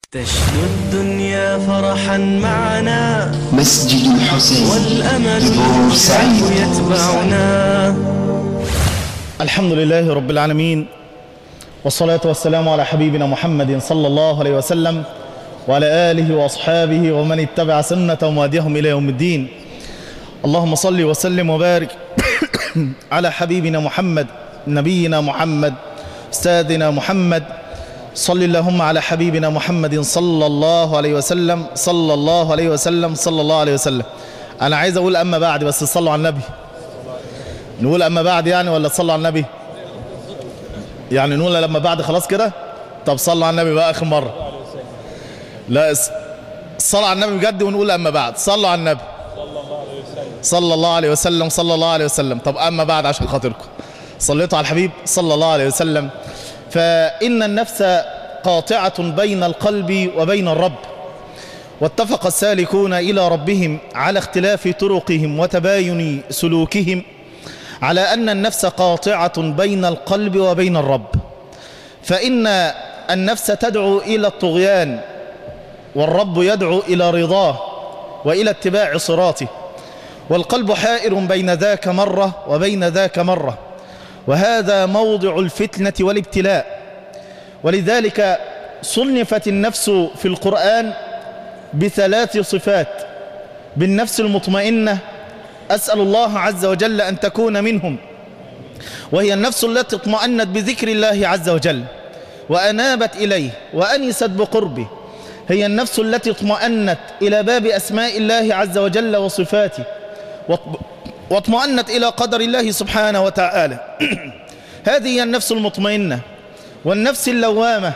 تشدو الدنيا فرحا معنا مسجد الحسين والأمل بورسعيد يتبعنا الحمد لله رب العالمين والصلاة والسلام على حبيبنا محمد صلى الله عليه وسلم وعلى آله وأصحابه ومن اتبع سنة وهديهم إلى يوم الدين اللهم صل وسلم وبارك على حبيبنا محمد نبينا محمد استاذنا محمد صل اللهم على حبيبنا محمد صلى الله عليه وسلم صلى الله عليه وسلم صلى الله عليه وسلم أنا عايز أقول أما بعد بس صلوا على النبي نقول أما بعد يعني ولا تصلوا على النبي يعني نقول لما بعد خلاص كده طب صلوا على النبي بقى آخر مرة لا اس- الصلاة على النبي بجد ونقول أما بعد صلوا على النبي صلى الله عليه وسلم صلى الله عليه وسلم طب أما بعد عشان خاطركم صليتوا على الحبيب صلى الله عليه وسلم فإن النفس قاطعة بين القلب وبين الرب واتفق السالكون إلى ربهم على اختلاف طرقهم وتباين سلوكهم على أن النفس قاطعة بين القلب وبين الرب فإن النفس تدعو إلى الطغيان والرب يدعو إلى رضاه وإلى اتباع صراطه والقلب حائر بين ذاك مرة وبين ذاك مرة وهذا موضع الفتنة والابتلاء ولذلك صنفت النفس في القرآن بثلاث صفات بالنفس المطمئنة أسأل الله عز وجل أن تكون منهم وهي النفس التي اطمأنت بذكر الله عز وجل وأنابت إليه وأنست بقربه هي النفس التي اطمأنت إلى باب أسماء الله عز وجل وصفاته واطم- واطمأنت إلى قدر الله سبحانه وتعالى هذه هي النفس المطمئنة والنفس اللوامة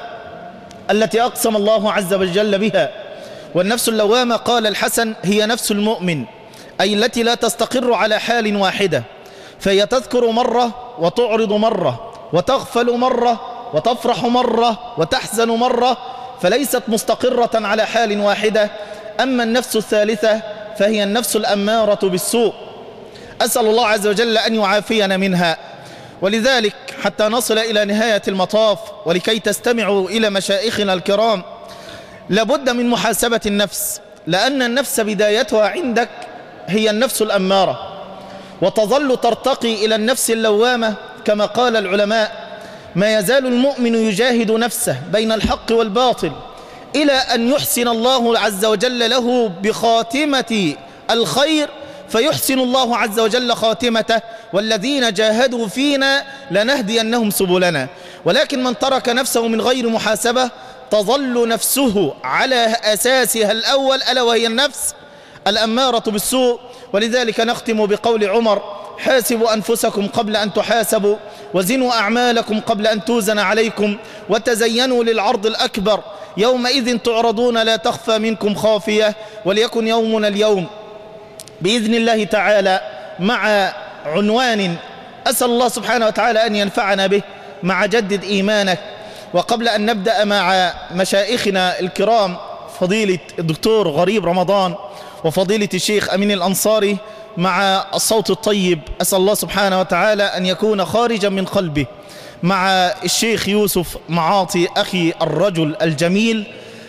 التي أقسم الله عز وجل بها والنفس اللوامة قال الحسن هي نفس المؤمن أي التي لا تستقر على حال واحدة فهي تذكر مرة وتعرض مرة وتغفل مرة وتفرح مرة وتحزن مرة فليست مستقرة على حال واحدة أما النفس الثالثة فهي النفس الأمارة بالسوء أسأل الله عز وجل أن يعافينا منها ولذلك حتى نصل إلى نهاية المطاف ولكي تستمعوا إلى مشائخنا الكرام لابد من محاسبة النفس لأن النفس بدايتها عندك هي النفس الأمارة وتظل ترتقي إلى النفس اللوامة كما قال العلماء ما يزال المؤمن يجاهد نفسه بين الحق والباطل إلى أن يحسن الله عز وجل له بخاتمة الخير فيحسن الله عز وجل خاتمته والذين جاهدوا فينا لنهدينهم سبلنا ولكن من ترك نفسه من غير محاسبة تظل نفسه على أساسها الأول ألا وهي النفس الأمارة بالسوء ولذلك نختم بقول عمر حاسبوا أنفسكم قبل أن تحاسبوا وزنوا أعمالكم قبل أن توزن عليكم وتزينوا للعرض الأكبر يومئذ تعرضون لا تخفى منكم خافية وليكن يومنا اليوم بإذن الله تعالى مع عنوان أسأل الله سبحانه وتعالى أن ينفعنا به مع جدد إيمانك وقبل أن نبدأ مع مشائخنا الكرام فضيلة الدكتور غريب رمضان وفضيلة الشيخ أمين الأنصاري مع الصوت الطيب أسأل الله سبحانه وتعالى أن يكون خارجا من قلبه مع الشيخ يوسف معاطي أخي الرجل الجميل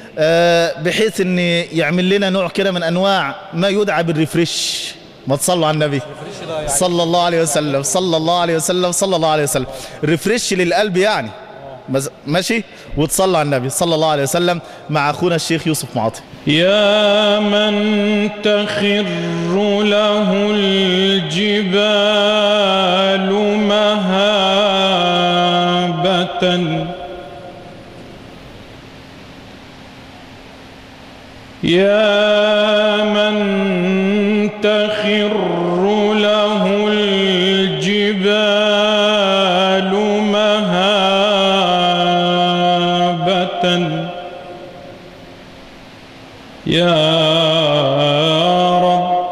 آه، بحيث ان يعمل لنا نوع كده من انواع ما يدعى بالريفريش ما تصلوا على النبي صلى الله عليه وسلم صلى الله عليه وسلم صلى الله عليه وسلم ريفريش للقلب يعني مز- ماشي وتصلوا على النبي صلى الله عليه وسلم مع اخونا الشيخ يوسف معاطي يا من تخر له الجبال مهابة يا من تخر له الجبال مهابة يا رب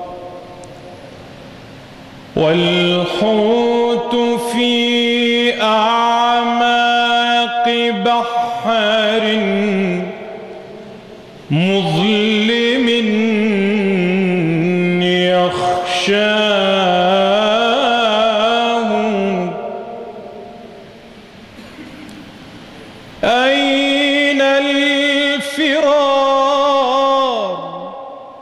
والحوت في أعماق بحر مظلم يخشاه أين الفرد الفرار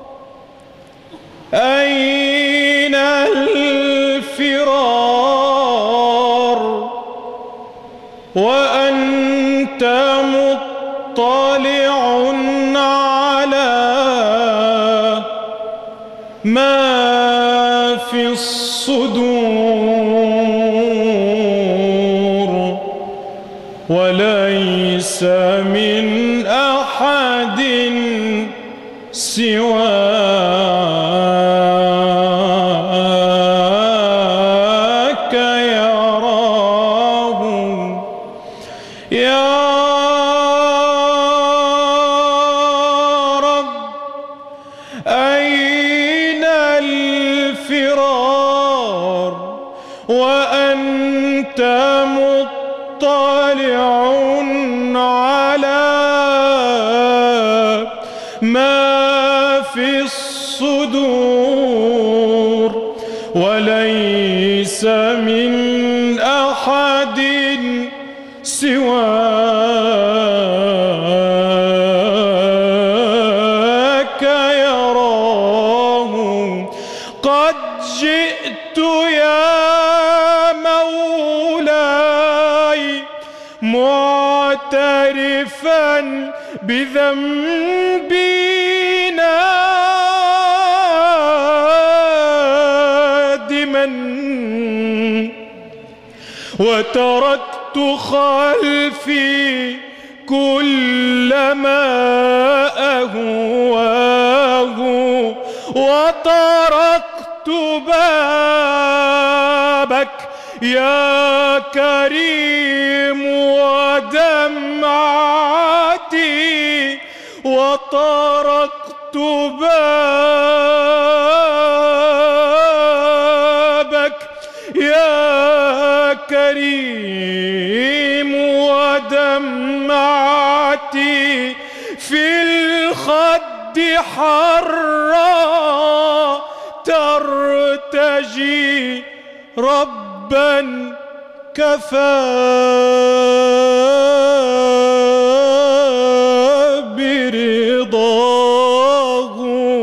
أين الفرار وأنت مطلع على ما في الصدور وليس من أحد سواك يراه يا رب أين الفرار وأنت مطلع على ما في الصدور وليس من أحد سواك يراه قد جئت يا مولاي معترفا بذنبي نادما وتركت خلفي كل ما أهواه وطرقت بابك يا كريم ودمعتي وطرقت بابك يا كريم ودمعتي في الخد حرا ترتجي ربا كفى برضاه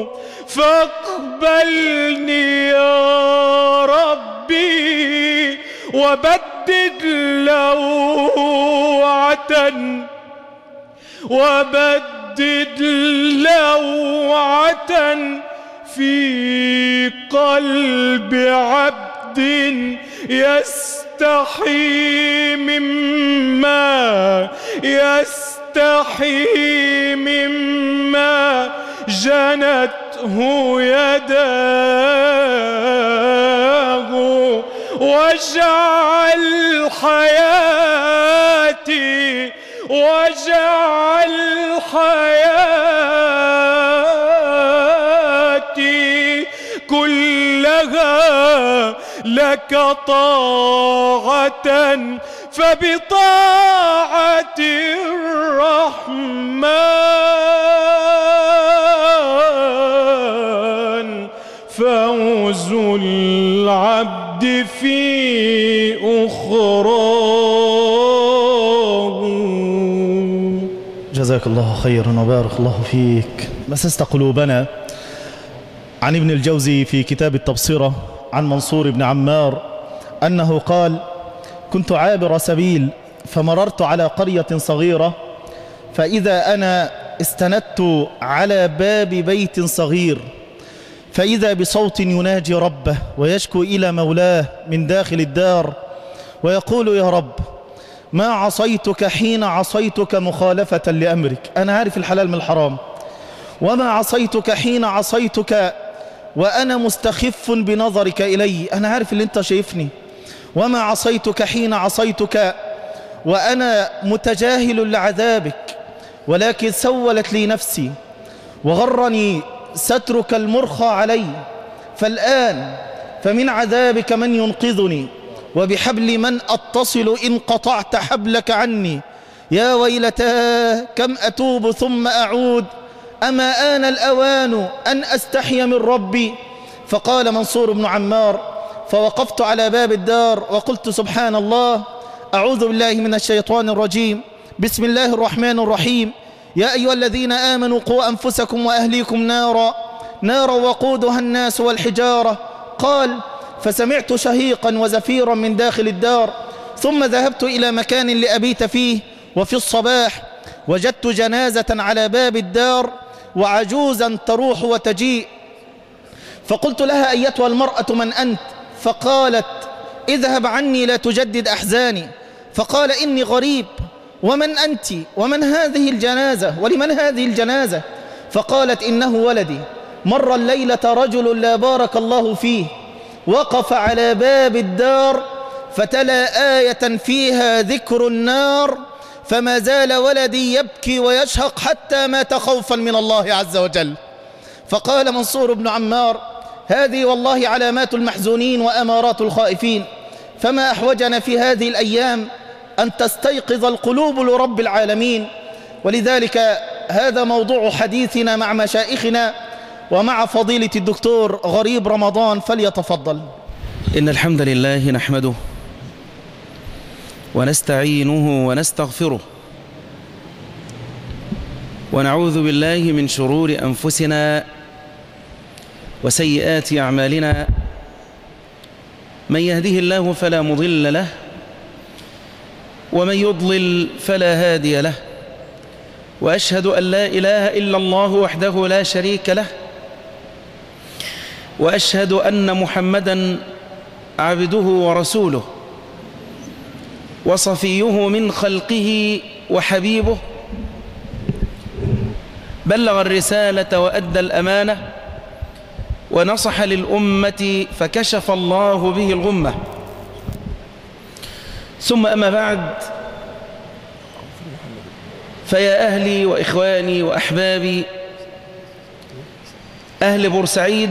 فاقبلني يا ربي وبدد لوعة وبدد لوعة في قلب عبد يستحي مما يستحي مما جنته يداه واجعل حياتي واجعل حياتي كلها لك طاعة فبطاعة الرحمن فوز العبد في أخراه جزاك الله خيرا وبارك الله فيك مسست قلوبنا عن ابن الجوزي في كتاب التبصرة عن منصور بن عمار أنه قال كنت عابر سبيل فمررت على قرية صغيرة فإذا أنا استندت على باب بيت صغير فإذا بصوت يناجي ربه ويشكو إلى مولاه من داخل الدار ويقول يا رب ما عصيتك حين عصيتك مخالفة لأمرك أنا عارف الحلال من الحرام وما عصيتك حين عصيتك وأنا مستخف بنظرك إلي أنا عارف اللي أنت شايفني وما عصيتك حين عصيتك وأنا متجاهل لعذابك ولكن سولت لي نفسي وغرني سترك المرخى علي فالآن فمن عذابك من ينقذني وبحبل من أتصل إن قطعت حبلك عني يا ويلتاه كم أتوب ثم أعود أما آن الأوان أن أستحي من ربي فقال منصور بن عمار فوقفت على باب الدار وقلت سبحان الله أعوذ بالله من الشيطان الرجيم بسم الله الرحمن الرحيم يا أيها الذين آمنوا قوا أنفسكم وأهليكم نارا نارا وقودها الناس والحجارة قال فسمعت شهيقا وزفيرا من داخل الدار ثم ذهبت إلى مكان لأبيت فيه وفي الصباح وجدت جنازة على باب الدار وعجوزا تروح وتجيء فقلت لها أيتها المرأة من أنت فقالت اذهب عني لا تجدد أحزاني فقال إني غريب ومن أنت ومن هذه الجنازة ولمن هذه الجنازة فقالت إنه ولدي مر الليلة رجل لا بارك الله فيه وقف على باب الدار فتلا آية فيها ذكر النار فما زال ولدي يبكي ويشهق حتى مات خوفا من الله عز وجل فقال منصور بن عمار هذه والله علامات المحزونين وأمارات الخائفين فما أحوجنا في هذه الأيام أن تستيقظ القلوب لرب العالمين ولذلك هذا موضوع حديثنا مع مشائخنا ومع فضيلة الدكتور غريب رمضان فليتفضل إن الحمد لله نحمده ونستعينه ونستغفره ونعوذ بالله من شرور أنفسنا وسيئات أعمالنا من يهده الله فلا مضل له ومن يضلل فلا هادي له وأشهد أن لا إله إلا الله وحده لا شريك له وأشهد أن محمدًا عبده ورسوله وصفيه من خلقه وحبيبه بلغ الرسالة وأدى الأمانة ونصح للأمة فكشف الله به الغمة ثم أما بعد فيا أهلي وإخواني وأحبابي أهل بورسعيد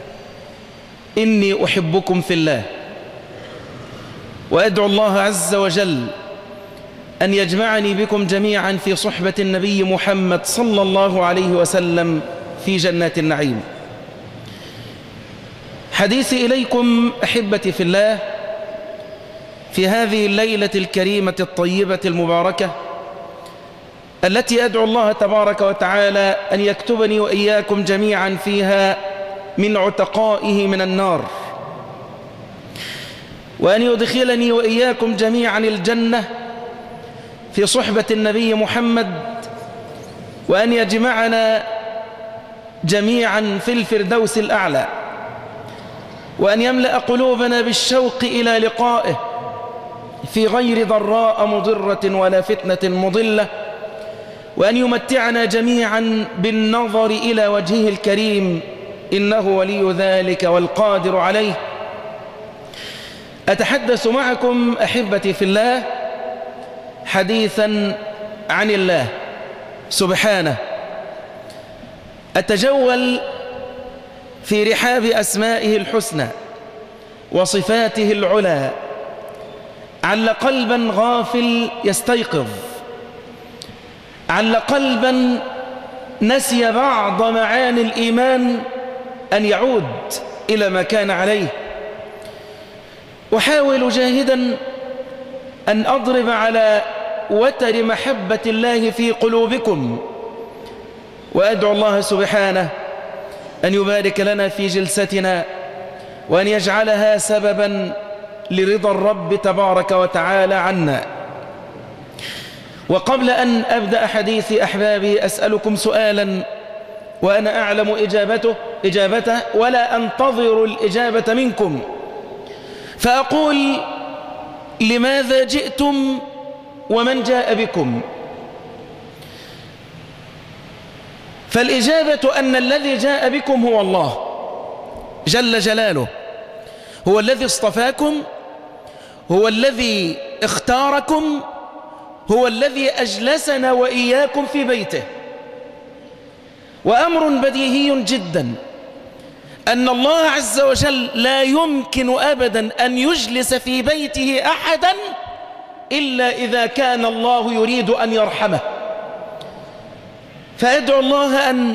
إني أحبكم في الله وأدعو الله عز وجل أن يجمعني بكم جميعا في صحبة النبي محمد صلى الله عليه وسلم في جنات النعيم حديثي إليكم أحبتي في الله في هذه الليلة الكريمة الطيبة المباركة التي أدعو الله تبارك وتعالى أن يكتبني وإياكم جميعا فيها من عتقائه من النار وأن يدخلني وإياكم جميعا الجنة في صحبة النبي محمد وأن يجمعنا جميعا في الفردوس الأعلى وأن يملأ قلوبنا بالشوق إلى لقائه في غير ضراء مضرة ولا فتنة مضلة وأن يمتعنا جميعا بالنظر إلى وجهه الكريم إنه ولي ذلك والقادر عليه أتحدث معكم أحبتي في الله حديثا عن الله سبحانه أتجول في رحاب أسمائه الحسنى وصفاته العلى عل قلبا غافل يستيقظ عل قلبا نسي بعض معاني الإيمان أن يعود إلى ما كان عليه أحاول جاهدا أن أضرب على وتر محبة الله في قلوبكم وأدعو الله سبحانه أن يبارك لنا في جلستنا وأن يجعلها سببا لرضا الرب تبارك وتعالى عنا وقبل أن أبدأ حديثي أحبابي أسألكم سؤالا وأنا أعلم إجابته إجابته ولا أنتظر الإجابة منكم فأقول لماذا جئتم ومن جاء بكم فالإجابة أن الذي جاء بكم هو الله جل جلاله هو الذي اصطفاكم هو الذي اختاركم هو الذي أجلسنا وإياكم في بيته وأمر بديهي جدا أن الله عز وجل لا يمكن أبدا أن يجلس في بيته أحدا إلا إذا كان الله يريد أن يرحمه فأدعو الله أن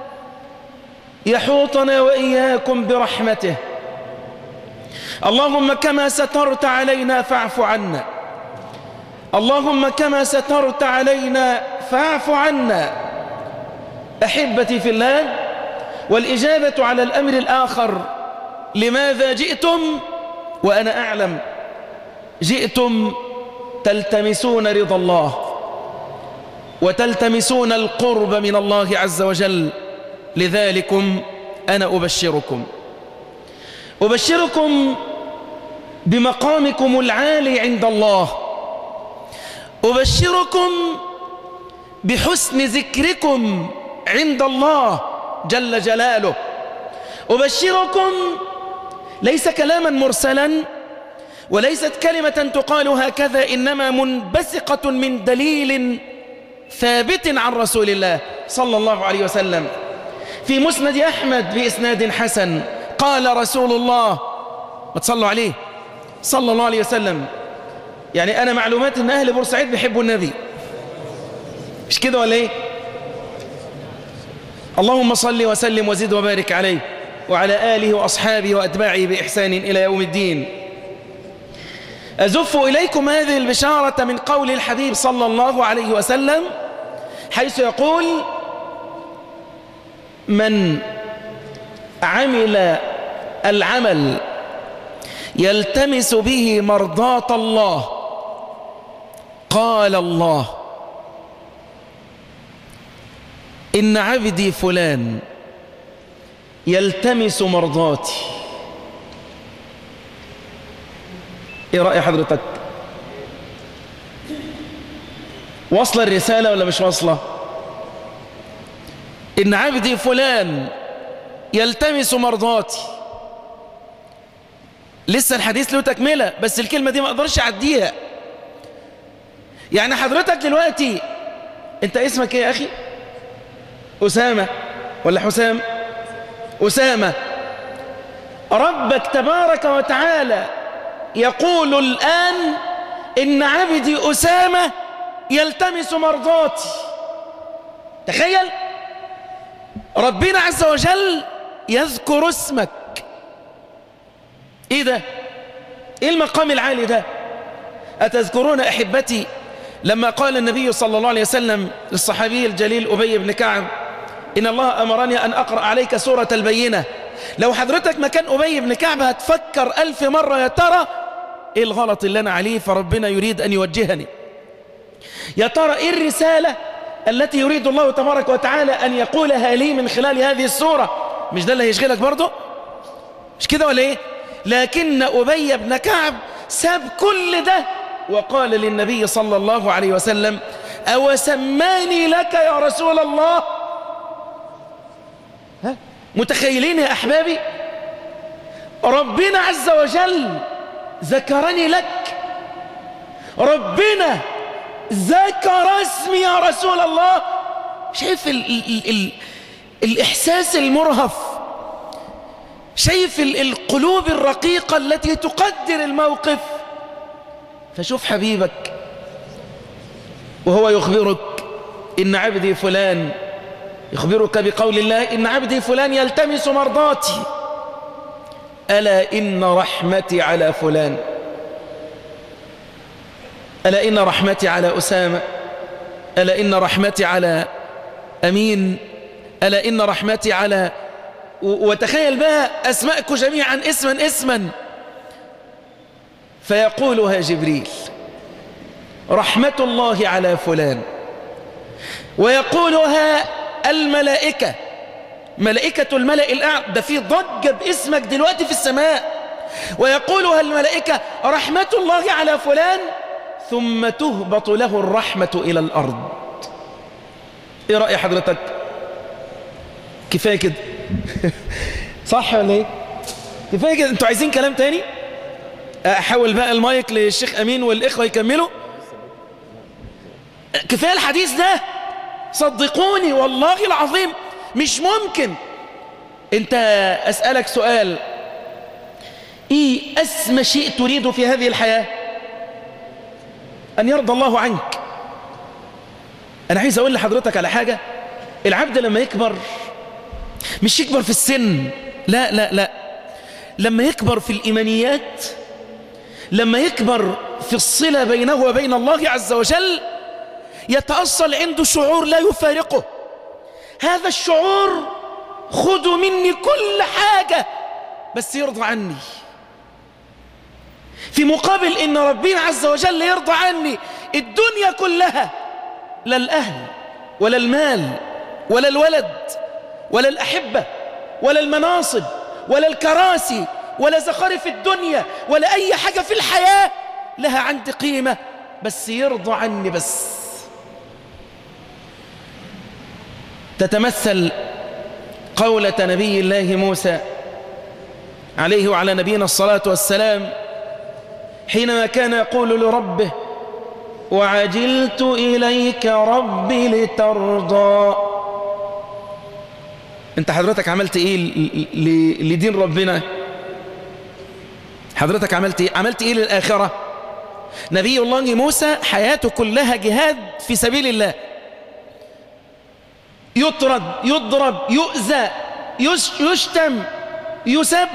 يحوطنا وإياكم برحمته اللهم كما سترت علينا فاعف عنا اللهم كما سترت علينا فاعف عنا أحبتي في الله والإجابة على الأمر الآخر لماذا جئتم وأنا أعلم جئتم تلتمسون رضا الله وتلتمسون القرب من الله عز وجل لذلكم أنا أبشركم أبشركم بمقامكم العالي عند الله أبشركم بحسن ذكركم عند الله جل جلاله أبشركم ليس كلاما مرسلا وليست كلمة تقال هكذا إنما منبثقة من دليل ثابت عن رسول الله صلى الله عليه وسلم في مسند أحمد بإسناد حسن قال رسول الله ما تصلوا عليه صلى الله عليه وسلم يعني أنا معلومات أن أهل بورسعيد بيحبوا النبي مش كده ولا إيه اللهم صل وسلم وزد وبارك عليه وعلى آله وأصحابه وأتباعه بإحسان إلى يوم الدين أزف إليكم هذه البشارة من قول الحبيب صلى الله عليه وسلم حيث يقول من عمل العمل يلتمس به مرضاة الله قال الله إن عبدي فلان يلتمس مرضاتي ايه رأي حضرتك واصلة الرسالة ولا مش واصلة إن عبدي فلان يلتمس مرضاتي لسه الحديث له تكملة بس الكلمة دي ما اقدرش اعديها يعني حضرتك دلوقتي انت اسمك ايه يا اخي أسامة ولا حسام أسامة ربك تبارك وتعالى يقول الآن إن عبدي أسامة يلتمس مرضاتي تخيل ربنا عز وجل يذكر اسمك ايه ده ايه المقام العالي ده أتذكرون أحبتي لما قال النبي صلى الله عليه وسلم للصحابي الجليل أبي بن كعب إن الله أمرني أن أقرأ عليك سورة البينة لو حضرتك مكان أبي بن كعب هتفكر ألف مرة يا ترى إيه الغلط اللي أنا عليه فربنا يريد أن يوجهني يا ترى إيه الرسالة التي يريد الله تبارك وتعالى أن يقولها لي من خلال هذه السورة مش ده اللي هيشغلك برضه مش كده ولا إيه لكن أبي بن كعب ساب كل ده وقال للنبي صلى الله عليه وسلم أو سماني لك يا رسول الله ها؟ متخيلين يا أحبابي ربنا عز وجل ذكرني لك ربنا ذكر اسمي يا رسول الله شايف ال ال ال ال الإحساس المرهف شايف ال القلوب الرقيقة التي تقدر الموقف فشوف حبيبك وهو يخبرك إن عبدي فلان يخبرك بقول الله إن عبدي فلان يلتمس مرضاتي ألا إن رحمتي على فلان ألا إن رحمتي على أسامة ألا إن رحمتي على أمين ألا إن رحمتي على وتخيل بقى أسماءكم جميعا اسما اسما فيقولها جبريل رحمة الله على فلان ويقولها الملائكة ملائكة الملأ الأعلى ده في ضجة باسمك دلوقتي في السماء ويقولها الملائكة رحمة الله على فلان ثم تهبط له الرحمة إلى الأرض إيه رأي حضرتك كفاية كده صح ولا إيه كفاية كده أنتوا عايزين كلام تاني أحول بقى المايك للشيخ أمين والإخوة يكملوا كفاية الحديث ده صدقوني والله العظيم مش ممكن انت أسألك سؤال ايه أسمى شيء تريده في هذه الحياة أن يرضى الله عنك أنا عايز أقول لحضرتك على حاجة العبد لما يكبر مش يكبر في السن لا لا لا لما يكبر في الإيمانيات لما يكبر في الصلة بينه وبين الله عز وجل يتأصل عنده شعور لا يفارقه هذا الشعور خذوا مني كل حاجة بس يرضى عني في مقابل ان ربنا عز وجل يرضى عني الدنيا كلها لا الأهل ولا المال ولا الولد ولا الأحبة ولا المناصب ولا الكراسي ولا زخارف الدنيا ولا أي حاجة في الحياة لها عندي قيمة بس يرضى عني بس تتمثل قولة نبي الله موسى عليه وعلى نبينا الصلاة والسلام حينما كان يقول لربه وعجلت إليك ربي لترضى انت حضرتك عملت ايه ل- ل- لدين ربنا حضرتك عملت ايه عملت ايه للآخرة نبي الله موسى حياته كلها جهاد في سبيل الله يطرد يضرب يؤذى يش- يشتم يسب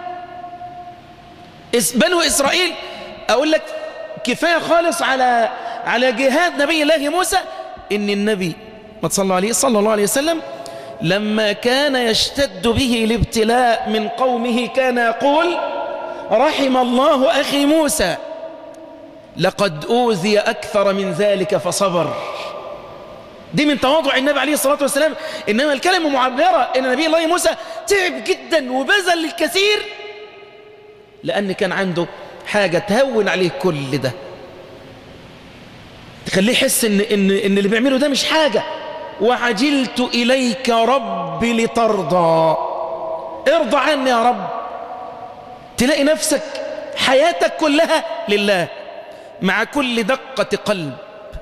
إس- بنو إسرائيل أقول لك كفاية خالص على على جهاد نبي الله موسى إن النبي ما تصلوا عليه صلى الله عليه وسلم لما كان يشتد به الابتلاء من قومه كان يقول رحم الله أخي موسى لقد أوذي أكثر من ذلك فصبر دي من تواضع النبي عليه الصلاة والسلام إنما الكلمة معبرة إن نبي الله موسى تعب جدا وبذل الكثير لأن كان عنده حاجة تهون عليه كل ده تخليه يحس إن, إن, إن اللي بيعمله ده مش حاجة وعجلت إليك ربي لترضى ارضى عني يا رب تلاقي نفسك حياتك كلها لله مع كل دقة قلب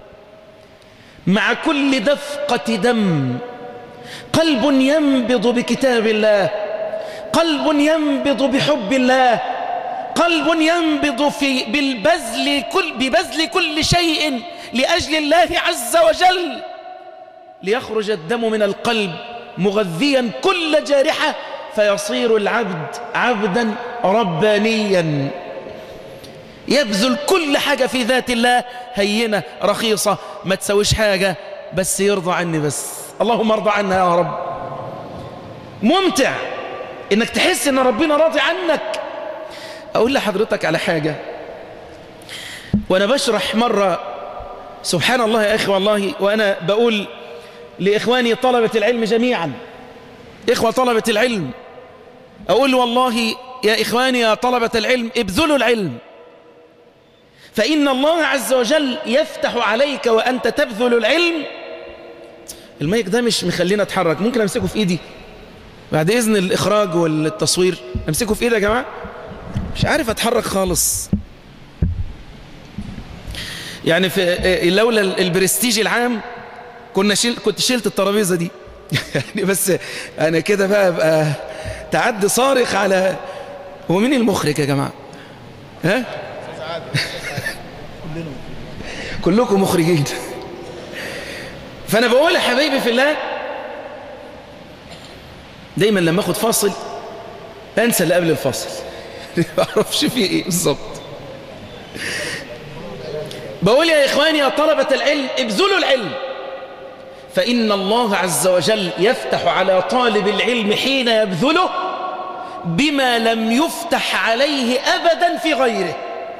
مع كل دفقة دم قلب ينبض بكتاب الله قلب ينبض بحب الله قلب ينبض في بالبذل كل ببذل كل شيء لأجل الله عز وجل ليخرج الدم من القلب مغذيا كل جارحة فيصير العبد عبدا ربانيا يبذل كل حاجة في ذات الله هينة رخيصة ما تسويش حاجة بس يرضى عني بس اللهم ارضى عنا يا رب ممتع انك تحس ان ربنا راضي عنك اقول لحضرتك على حاجة وانا بشرح مرة سبحان الله يا اخي والله وانا بقول لاخواني طلبة العلم جميعا اخوة طلبة العلم اقول والله يا اخواني يا طلبة العلم ابذلوا العلم فإن الله عز وجل يفتح عليك وأنت تبذل العلم المايك ده مش مخلينا اتحرك ممكن امسكه في ايدي بعد اذن الاخراج والتصوير امسكه في ايدي يا جماعه مش عارف اتحرك خالص يعني في لولا البرستيج العام كنا شيل كنت شلت الترابيزه دي يعني بس انا كده بقى ابقى تعدي صارخ على هو مين المخرج يا جماعه ها كلكم مخرجين فانا بقول يا حبايبي في الله دايما لما اخد فاصل انسى اللي قبل الفاصل ما اعرفش فيه ايه بالظبط بقول يا اخواني يا طلبة العلم ابذلوا العلم فإن الله عز وجل يفتح على طالب العلم حين يبذله بما لم يفتح عليه أبدا في غيره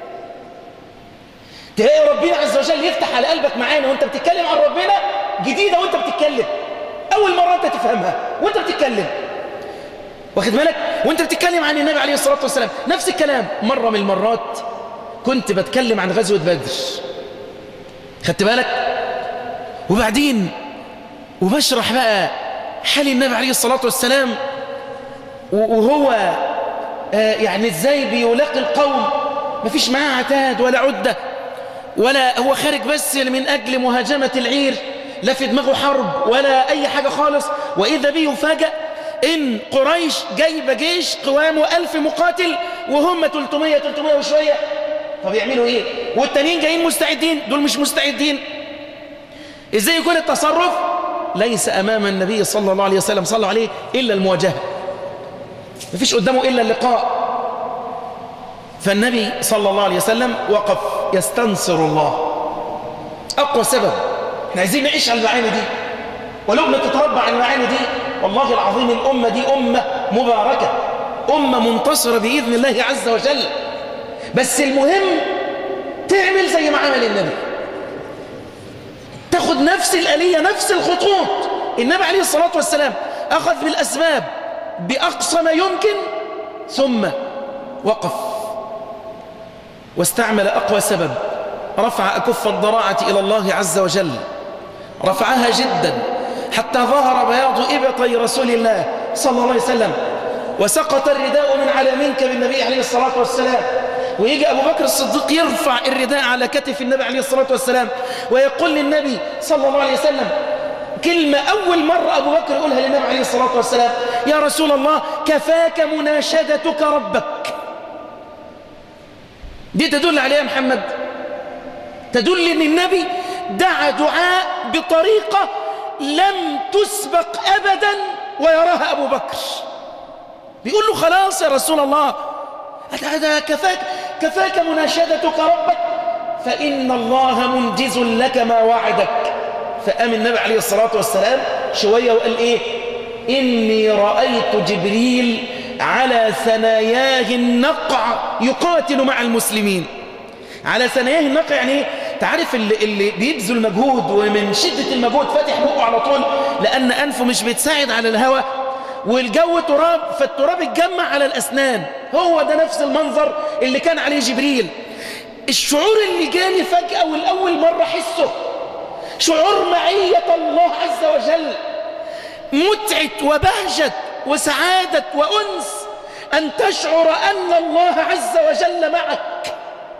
تلاقي ربنا عز وجل يفتح على قلبك معانا وانت بتتكلم عن ربنا جديدة وانت بتتكلم أول مرة انت تفهمها وانت بتتكلم واخد بالك وانت بتتكلم عن النبي عليه الصلاة والسلام نفس الكلام مرة من المرات كنت بتكلم عن غزوة بدر خدت بالك وبعدين وبشرح بقى حال النبي عليه الصلاة والسلام وهو آه يعني ازاي بيلاقي القوم مفيش معاه عتاد ولا عدة ولا هو خارج بس من أجل مهاجمة العير لا في دماغه حرب ولا أي حاجة خالص وإذا به يفاجأ إن قريش جايبة جيش قوامه ألف مقاتل وهم 300 300 وشوية طب يعملوا إيه والتانيين جايين مستعدين دول مش مستعدين إزاي يكون التصرف ليس أمام النبي صلى الله عليه وسلم صلى عليه إلا المواجهة مفيش قدامه إلا اللقاء فالنبي صلى الله عليه وسلم وقف يستنصر الله أقوى سبب احنا عايزين نعيش على المعاني دي ولقنا تتربى على المعاني دي والله العظيم الأمة دي أمة مباركة أمة منتصرة بإذن الله عز وجل بس المهم تعمل زي ما عمل النبي تاخد نفس الآلية نفس الخطوط النبي عليه الصلاة والسلام أخذ بالأسباب بأقصى ما يمكن ثم وقف واستعمل أقوى سبب رفع أكف الضراعة إلى الله عز وجل رفعها جدا حتى ظهر بياض إبطي رسول الله صلى الله عليه وسلم وسقط الرداء من على منكب النبي عليه الصلاة والسلام ويجي أبو بكر الصديق يرفع الرداء على كتف النبي عليه الصلاة والسلام ويقول للنبي صلى الله عليه وسلم كلمة أول مرة أبو بكر يقولها للنبي عليه الصلاة والسلام يا رسول الله كفاك مناشدتك ربك دي تدل عليها يا محمد تدل ان النبي دعا دعاء بطريقة لم تسبق أبدا ويراها أبو بكر بيقول له خلاص يا رسول الله هذا كفاك, كفاك مناشدتك ربك فإن الله منجز لك ما وعدك فقام النبي عليه الصلاة والسلام شوية وقال إيه إني رأيت جبريل على ثناياه النقع يقاتل مع المسلمين على ثناياه النقع يعني ايه تعرف اللي, اللي بيبذل مجهود ومن شدة المجهود فاتح بقه على طول لأن أنفه مش بيتساعد على الهواء والجو تراب فالتراب اتجمع على الأسنان هو ده نفس المنظر اللي كان عليه جبريل الشعور اللي جاني فجأة والأول مرة حسه شعور معية الله عز وجل متعة وبهجة وسعادة وأنس أن تشعر أن الله عز وجل معك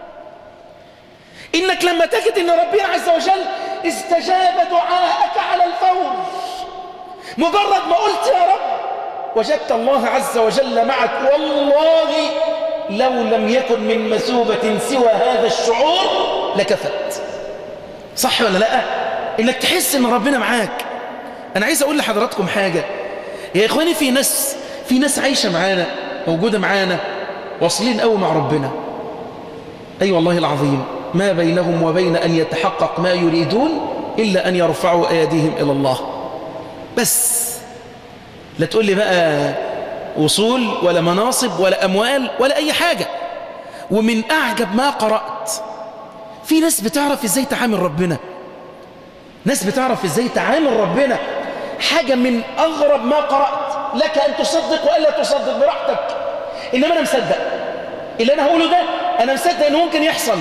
إنك لما تجد أن ربنا عز وجل استجاب دعاءك على الفور مجرد ما قلت يا رب وجدت الله عز وجل معك والله لو لم يكن من مثوبة سوى هذا الشعور لكفت صح ولا لا إنك تحس أن ربنا معاك أنا عايز أقول لحضراتكم حاجة يا إخواني في ناس في ناس عايشة معانا موجودة معانا واصلين قوي مع ربنا أي أيوة والله العظيم ما بينهم وبين أن يتحقق ما يريدون إلا أن يرفعوا أيديهم إلى الله بس لا تقول لي بقى وصول ولا مناصب ولا أموال ولا أي حاجة ومن أعجب ما قرأت في ناس بتعرف إزاي تعامل ربنا ناس بتعرف إزاي تعامل ربنا حاجة من أغرب ما قرأت لك أن تصدق وإلا تصدق براحتك إنما أنا مصدق اللي أنا هقوله ده أنا مصدق إنه ممكن يحصل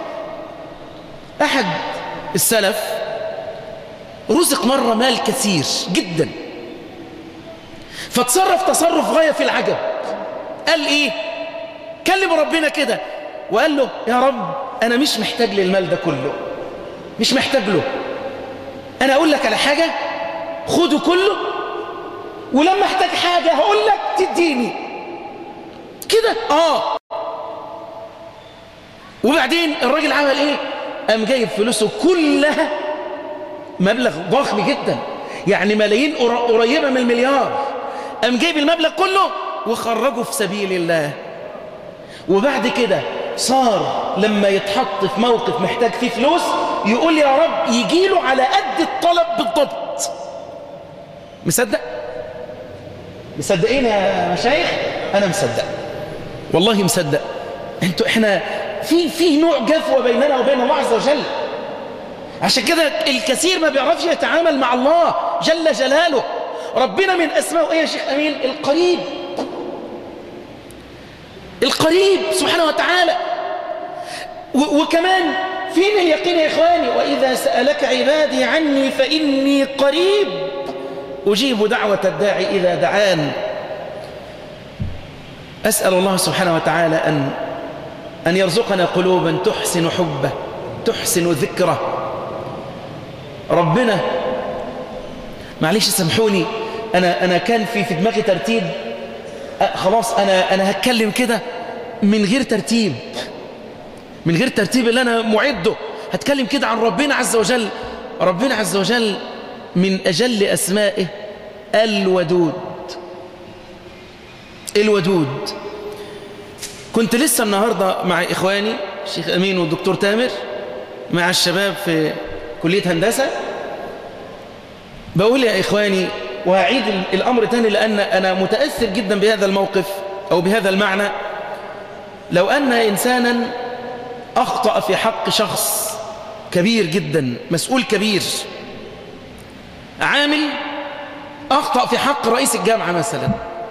أحد السلف رزق مرة مال كثير جدا فتصرف تصرف غاية في العجب قال إيه كلم ربنا كده وقال له يا رب أنا مش محتاج للمال ده كله مش محتاج له أنا أقول لك على حاجة خده كله ولما احتاج حاجة هقول لك تديني كده آه وبعدين الراجل عمل إيه قام جايب فلوسه كلها مبلغ ضخم جدا يعني ملايين قريبة من المليار قام جايب المبلغ كله وخرجه في سبيل الله وبعد كده صار لما يتحط في موقف محتاج فيه فلوس يقول يا رب يجيله على قد الطلب بالضبط مصدق مصدقين يا مشايخ انا مصدق والله مصدق انتوا احنا في في نوع جفوه بيننا وبين الله عز وجل عشان كده الكثير ما بيعرفش يتعامل مع الله جل جلاله ربنا من اسمائه ايه يا شيخ امين القريب القريب سبحانه وتعالى وكمان فين اليقين يا إخواني وإذا سألك عبادي عني فإني قريب أجيب دعوة الداعي إذا دعان أسأل الله سبحانه وتعالى أن أن يرزقنا قلوبا تحسن حبه تحسن ذكره ربنا معلش سامحوني أنا, أنا كان في في دماغي ترتيب أه خلاص أنا, أنا هتكلم كده من غير ترتيب من غير ترتيب اللي أنا معده هتكلم كده عن ربنا عز وجل ربنا عز وجل من أجل أسمائه الودود الودود كنت لسه النهاردة مع إخواني الشيخ أمين والدكتور تامر مع الشباب في كلية هندسة بقول يا إخواني وأعيد الأمر تاني لأن أنا متأثر جدا بهذا الموقف أو بهذا المعنى لو أن إنسانا أخطأ في حق شخص كبير جدا مسؤول كبير عامل أخطأ في حق رئيس الجامعة مثلا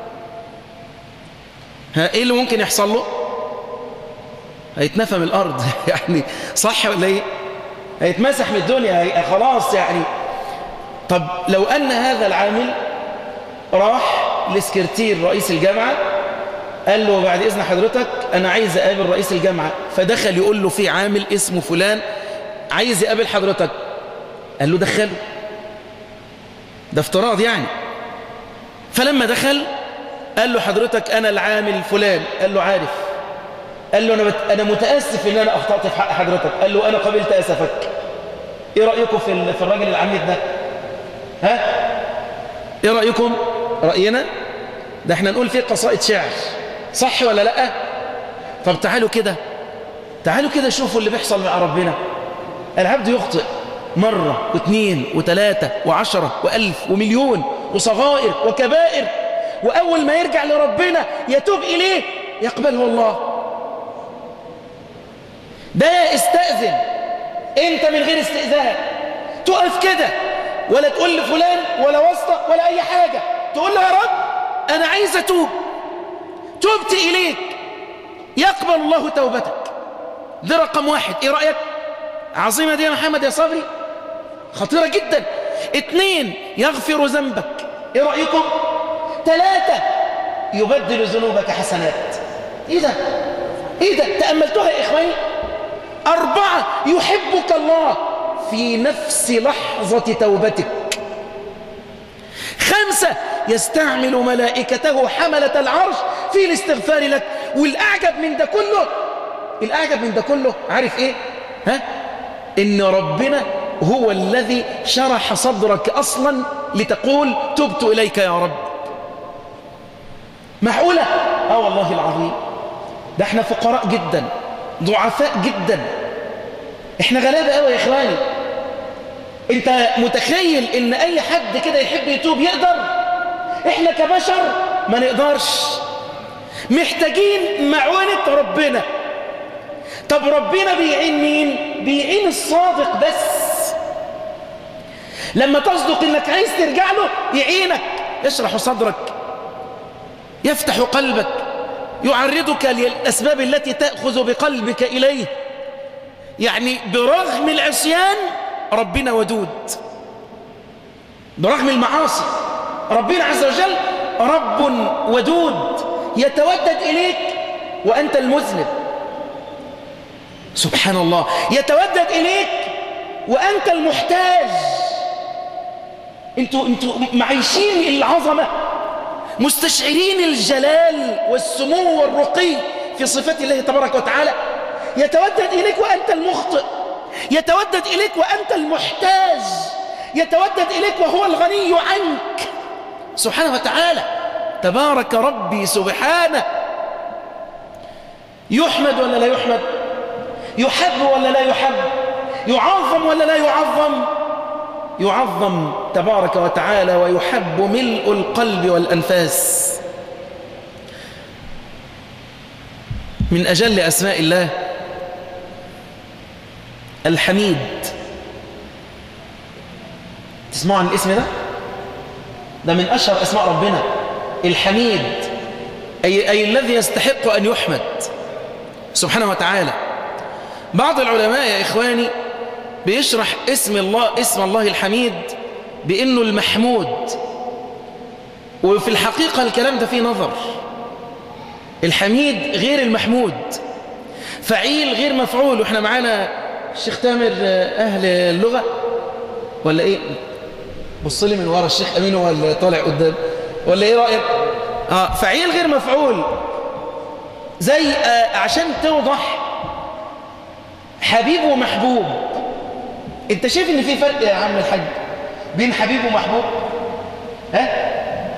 ها إيه اللي ممكن يحصل له هيتنفى من الأرض يعني صح ولا إيه هيتمسح من الدنيا هي خلاص يعني طب لو أن هذا العامل راح لسكرتير رئيس الجامعة قال له بعد إذن حضرتك أنا عايز أقابل رئيس الجامعة فدخل يقول له في عامل اسمه فلان عايز يقابل حضرتك قال له دخله ده افتراض يعني فلما دخل قال له حضرتك أنا العامل فلان قال له عارف قال له أنا, بت... أنا متأسف إن أنا أخطأت في حق حضرتك قال له أنا قبلت أسفك إيه رأيكم في, ال... في الراجل العميد ده ها إيه رأيكم رأينا ده احنا نقول فيه قصائد شعر صح ولا لأ طب تعالوا كده تعالوا كده شوفوا اللي بيحصل مع ربنا العبد يخطئ مرة واثنين وثلاثة وعشرة وألف ومليون وصغائر وكبائر وأول ما يرجع لربنا يتوب إليه يقبله الله ده استأذن انت من غير استئذان تقف كده ولا تقول لفلان ولا واسطة ولا أي حاجة تقول له يا رب أنا عايز أتوب تبت إليك يقبل الله توبتك ده رقم واحد إيه رأيك عظيمة دي يا محمد يا صبري خطيرة جدا اتنين يغفر ذنبك ايه رأيكم ثلاثة يبدل ذنوبك حسنات ايه ده ايه ده تأملتوها يا اخواني اربعة يحبك الله في نفس لحظة توبتك خمسة يستعمل ملائكته حملة العرش في الاستغفار لك والأعجب من ده كله الأعجب من ده كله عارف ايه ها إن ربنا هو الذي شرح صدرك أصلا لتقول تبت إليك يا رب معقولة آه والله العظيم ده احنا فقراء جدا ضعفاء جدا احنا غلابة قوي يا إخواني انت متخيل ان اي حد كده يحب يتوب يقدر احنا كبشر ما نقدرش محتاجين معونة ربنا طب ربنا بيعين مين بيعين الصادق بس لما تصدق انك عايز ترجع له يعينك يشرح صدرك يفتح قلبك يعرضك للأسباب التي تأخذ بقلبك إليه يعني برغم العصيان ربنا ودود برغم المعاصي ربنا عز وجل رب ودود يتودد إليك وأنت المذنب سبحان الله يتودد إليك وأنت المحتاج انتوا, انتوا معيشين العظمة مستشعرين الجلال والسمو والرقي في صفات الله تبارك وتعالى يتودد إليك وأنت المخطئ يتودد إليك وأنت المحتاج يتودد إليك وهو الغني عنك سبحانه وتعالى تبارك ربي سبحانه يحمد ولا لا يحمد يحب ولا لا يحب يعظم ولا لا يعظم يعظم تبارك وتعالى ويحب ملء القلب والأنفاس من أجل أسماء الله الحميد تسمعوا عن الاسم ده ده من أشهر أسماء ربنا الحميد أي, أي الذي يستحق أن يحمد سبحانه وتعالى بعض العلماء يا إخواني بيشرح اسم الله اسم الله الحميد بأنه المحمود وفي الحقيقة الكلام ده فيه نظر الحميد غير المحمود فعيل غير مفعول واحنا معانا الشيخ تامر أهل اللغة ولا إيه بص لي من ورا الشيخ أمين هو اللي طالع قدام ولا إيه رأيك آه فعيل غير مفعول زي آه عشان توضح حبيب ومحبوب انت شايف ان في فرق يا عم الحاج بين حبيب ومحبوب ها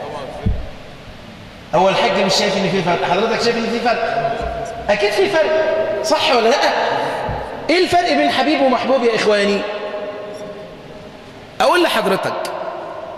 هو الحاج مش شايف ان في فرق حضرتك شايف ان في فرق اكيد في فرق صح ولا لا ايه الفرق بين حبيب ومحبوب يا اخواني اقول لحضرتك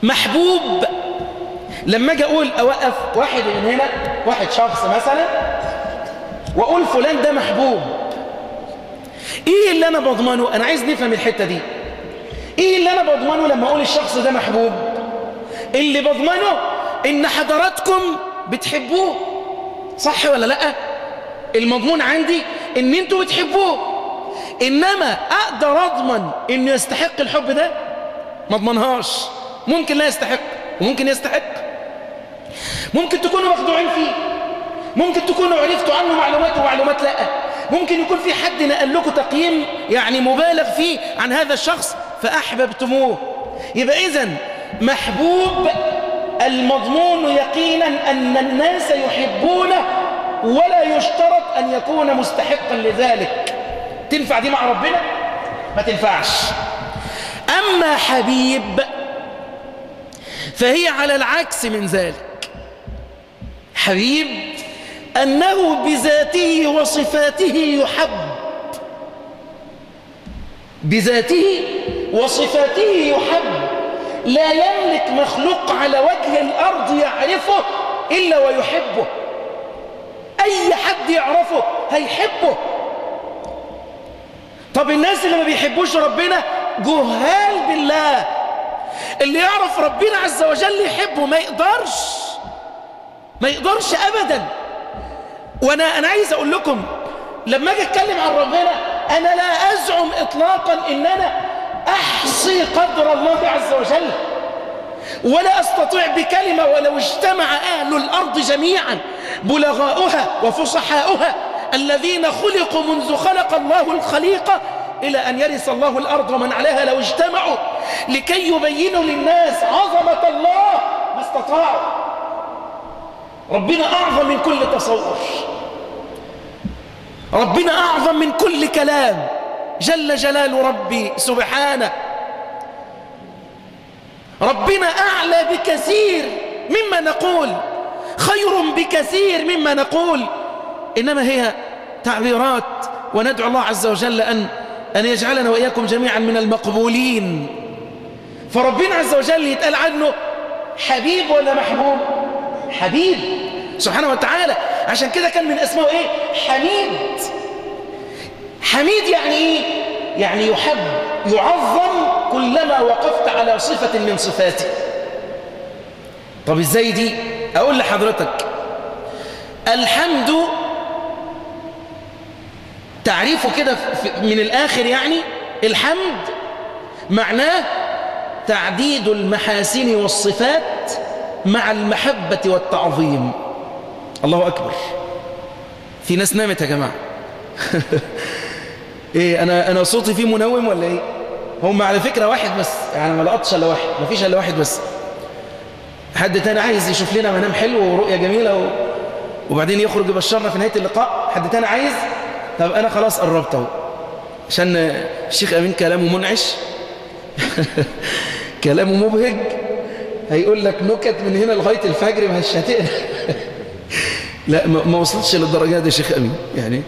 محبوب لما اجي اقول اوقف واحد من هنا واحد شخص مثلا واقول فلان ده محبوب ايه اللي انا بضمنه انا عايز نفهم الحته دي ايه اللي انا بضمنه لما اقول الشخص ده محبوب اللي بضمنه ان حضراتكم بتحبوه صح ولا لا المضمون عندي ان انتوا بتحبوه انما اقدر اضمن انه يستحق الحب ده ما اضمنهاش ممكن لا يستحق وممكن يستحق ممكن تكونوا مخدوعين فيه ممكن تكونوا عرفتوا عنه معلومات ومعلومات لا ممكن يكون في حد نقل لكم تقييم يعني مبالغ فيه عن هذا الشخص فأحببتموه يبقى إذا محبوب المضمون يقينا أن الناس يحبونه ولا يشترط أن يكون مستحقا لذلك تنفع دي مع ربنا؟ ما تنفعش أما حبيب فهي على العكس من ذلك حبيب أنه بذاته وصفاته يحب بذاته وصفاته يحب لا يملك مخلوق على وجه الأرض يعرفه إلا ويحبه أي حد يعرفه هيحبه طب الناس اللي ما بيحبوش ربنا جهال بالله اللي يعرف ربنا عز وجل يحبه ما يقدرش ما يقدرش أبدا وأنا أنا عايز أقول لكم لما أجي أتكلم عن ربنا أنا لا أزعم إطلاقا إن أنا أحصي قدر الله عز وجل ولا أستطيع بكلمة ولو اجتمع أهل الأرض جميعا بلغاؤها وفصحاؤها الذين خلقوا منذ خلق الله الخليقة إلى أن يرث الله الأرض ومن عليها لو اجتمعوا لكي يبينوا للناس عظمة الله ما استطاعوا ربنا أعظم من كل تصور ربنا أعظم من كل كلام جل جلال ربي سبحانه ربنا أعلى بكثير مما نقول خير بكثير مما نقول إنما هي تعبيرات وندعو الله عز وجل أن أن يجعلنا وإياكم جميعا من المقبولين فربنا عز وجل يتقال عنه حبيب ولا محبوب حبيب سبحانه وتعالى عشان كده كان من اسمه ايه حميد حميد يعني ايه يعني يحب يعظم كلما وقفت على صفة من صفاته طب ازاي دي اقول لحضرتك الحمد تعريفه كده من الاخر يعني الحمد معناه تعديد المحاسن والصفات مع المحبة والتعظيم الله أكبر في ناس نامت يا جماعة ايه انا انا صوتي فيه منوم ولا ايه هم على فكرة واحد بس يعني ما لقطش الا واحد ما فيش الا واحد بس حد تاني عايز يشوف لنا منام حلو ورؤية جميلة و... وبعدين يخرج يبشرنا في نهاية اللقاء حد تاني عايز طب انا خلاص قربت اهو عشان الشيخ امين كلامه منعش كلامه مبهج هيقول لك نكت من هنا لغاية الفجر ما هتقدر لا ما وصلتش للدرجة دي يا شيخ أمين يعني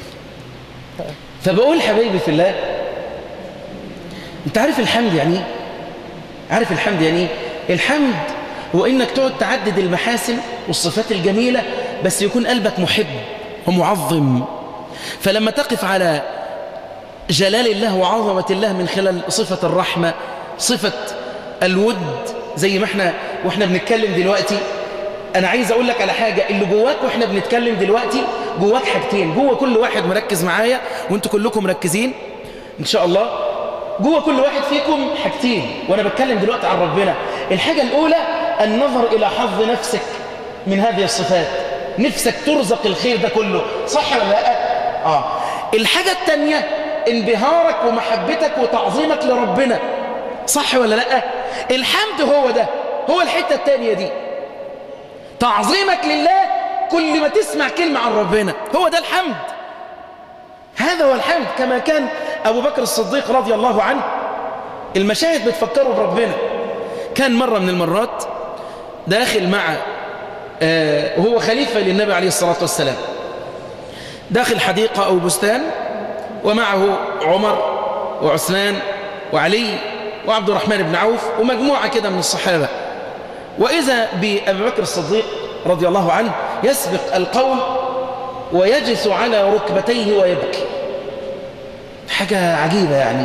فبقول حبايبي في الله انت عارف الحمد يعني ايه عارف الحمد يعني ايه الحمد هو انك تقعد تعدد المحاسن والصفات الجميلة بس يكون قلبك محب ومعظم فلما تقف على جلال الله وعظمة الله من خلال صفة الرحمة صفة الود زي ما احنا واحنا بنتكلم دلوقتي انا عايز اقول لك على حاجة اللي جواك واحنا بنتكلم دلوقتي جواك حاجتين جوا كل واحد مركز معايا وانتوا كلكم مركزين ان شاء الله جوا كل واحد فيكم حاجتين وانا بتكلم دلوقتي عن ربنا الحاجة الاولى النظر الى حظ نفسك من هذه الصفات نفسك ترزق الخير ده كله صح ولا لا اه الحاجة التانية انبهارك ومحبتك وتعظيمك لربنا صح ولا لا الحمد هو ده هو الحتة التانية دي تعظيمك لله كل ما تسمع كلمة عن ربنا هو ده الحمد هذا هو الحمد كما كان أبو بكر الصديق رضي الله عنه المشاهد بتفكروا بربنا كان مرة من المرات داخل مع آه وهو خليفة للنبي عليه الصلاة والسلام داخل حديقة أو بستان ومعه عمر وعثمان وعلي وعبد الرحمن بن عوف ومجموعة كده من الصحابة وإذا بأبي بكر الصديق رضي الله عنه يسبق القوم ويجلس على ركبتيه ويبكي حاجة عجيبة يعني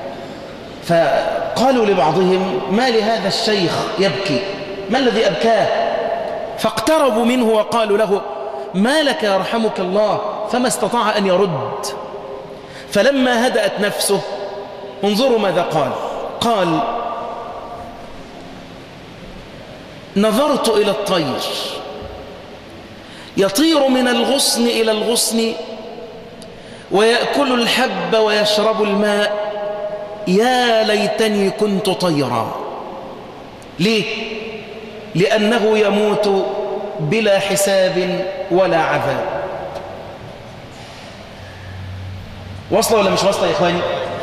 فقالوا لبعضهم ما لهذا الشيخ يبكي ما الذي أبكاه فاقتربوا منه وقالوا له ما لك يرحمك الله فما استطاع أن يرد فلما هدأت نفسه انظروا ماذا قال قال نظرت إلى الطير يطير من الغصن إلى الغصن ويأكل الحب ويشرب الماء يا ليتني كنت طيرا ليه؟ لأنه يموت بلا حساب ولا عذاب واصلة ولا مش واصلة يا إخواني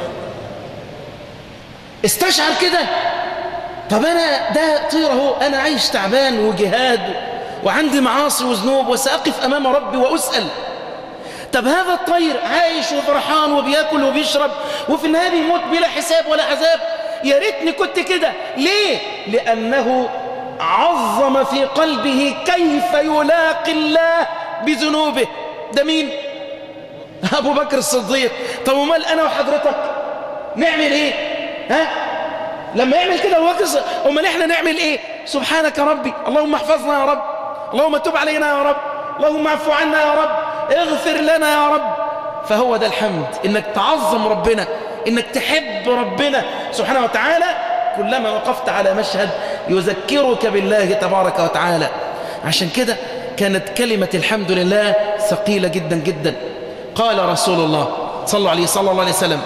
استشعر كده طب أنا ده طير اهو أنا عايش تعبان وجهاد وعندي معاصي وذنوب وسأقف أمام ربي وأسأل طب هذا الطير عايش وفرحان وبياكل وبيشرب وفي النهاية بيموت بلا حساب ولا عذاب يا ريتني كنت كده ليه؟ لأنه عظم في قلبه كيف يلاقي الله بذنوبه ده مين؟ أبو بكر الصديق طب ومال أنا وحضرتك نعمل إيه؟ ها؟ لما يعمل كده أبو بكر الصديق أمال إحنا نعمل إيه؟ سبحانك ربي اللهم احفظنا يا رب اللهم تب علينا يا رب اللهم اعفو عنا يا رب اغفر لنا يا رب فهو ده الحمد إنك تعظم ربنا إنك تحب ربنا سبحانه وتعالى كلما وقفت على مشهد يذكرك بالله تبارك وتعالى عشان كده كانت كلمة الحمد لله ثقيلة جدا جدا قال رسول الله صلى عليه صلى الله عليه وسلم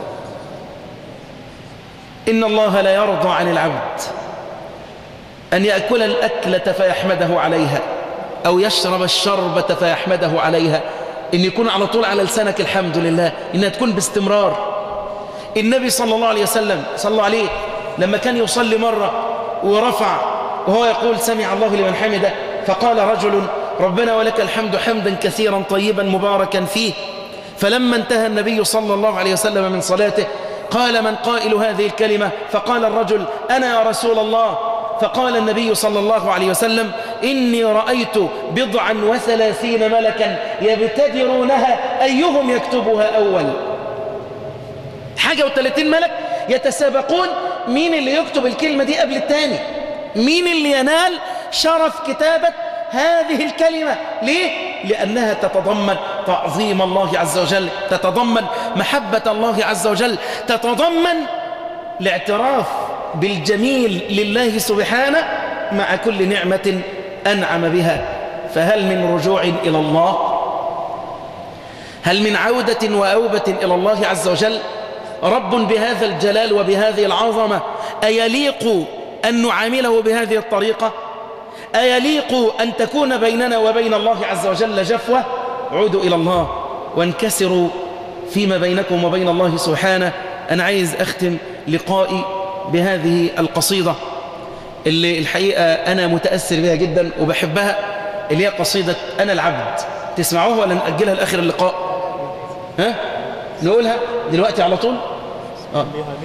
إن الله لا يرضى عن العبد أن يأكل الأكلة فيحمده عليها أو يشرب الشربة فيحمده عليها إن يكون على طول على لسانك الحمد لله إنها تكون باستمرار النبي صلى الله عليه وسلم صلى الله عليه لما كان يصلي مرة ورفع وهو يقول سمع الله لمن حمده فقال رجل ربنا ولك الحمد حمدا كثيرا طيبا مباركا فيه فلما انتهى النبي صلى الله عليه وسلم من صلاته قال من قائل هذه الكلمة فقال الرجل أنا يا رسول الله فقال النبي صلى الله عليه وسلم إني رأيت بضعا وثلاثين ملكا يبتدرونها أيهم يكتبها أول حاجة وثلاثين ملك يتسابقون مين اللي يكتب الكلمة دي قبل التاني مين اللي ينال شرف كتابة هذه الكلمة ليه؟ لأنها تتضمن تعظيم الله عز وجل تتضمن محبة الله عز وجل تتضمن الاعتراف بالجميل لله سبحانه مع كل نعمة أنعم بها فهل من رجوع إلى الله هل من عودة وأوبة إلى الله عز وجل رب بهذا الجلال وبهذه العظمة أيليق أن نعامله بهذه الطريقة أيليق أن تكون بيننا وبين الله عز وجل جفوة عودوا إلى الله وانكسروا فيما بينكم وبين الله سبحانه أنا عايز أختم لقائي بهذه القصيدة اللي الحقيقة أنا متأثر بها جدا وبحبها اللي هي قصيدة أنا العبد تسمعوها ولا نأجلها لآخر اللقاء ها نقولها دلوقتي على طول آه.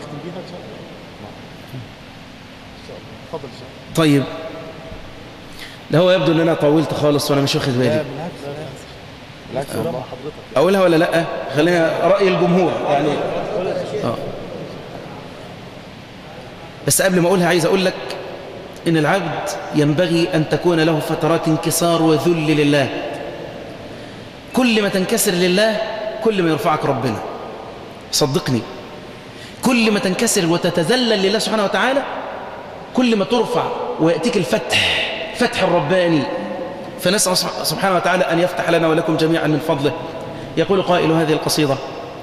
طيب ده هو يبدو ان انا طولت خالص وانا مش واخد بالي اقولها ولا لا خلينا راي الجمهور يعني آه. بس قبل ما اقولها عايز اقول لك ان العبد ينبغي ان تكون له فترات انكسار وذل لله كل ما تنكسر لله كل ما يرفعك ربنا صدقني كل ما تنكسر وتتذلل لله سبحانه وتعالى كل ما ترفع ويأتيك الفتح فتح الرباني فنسأل سبحانه وتعالى أن يفتح لنا ولكم جميعا من فضله يقول قائل هذه القصيدة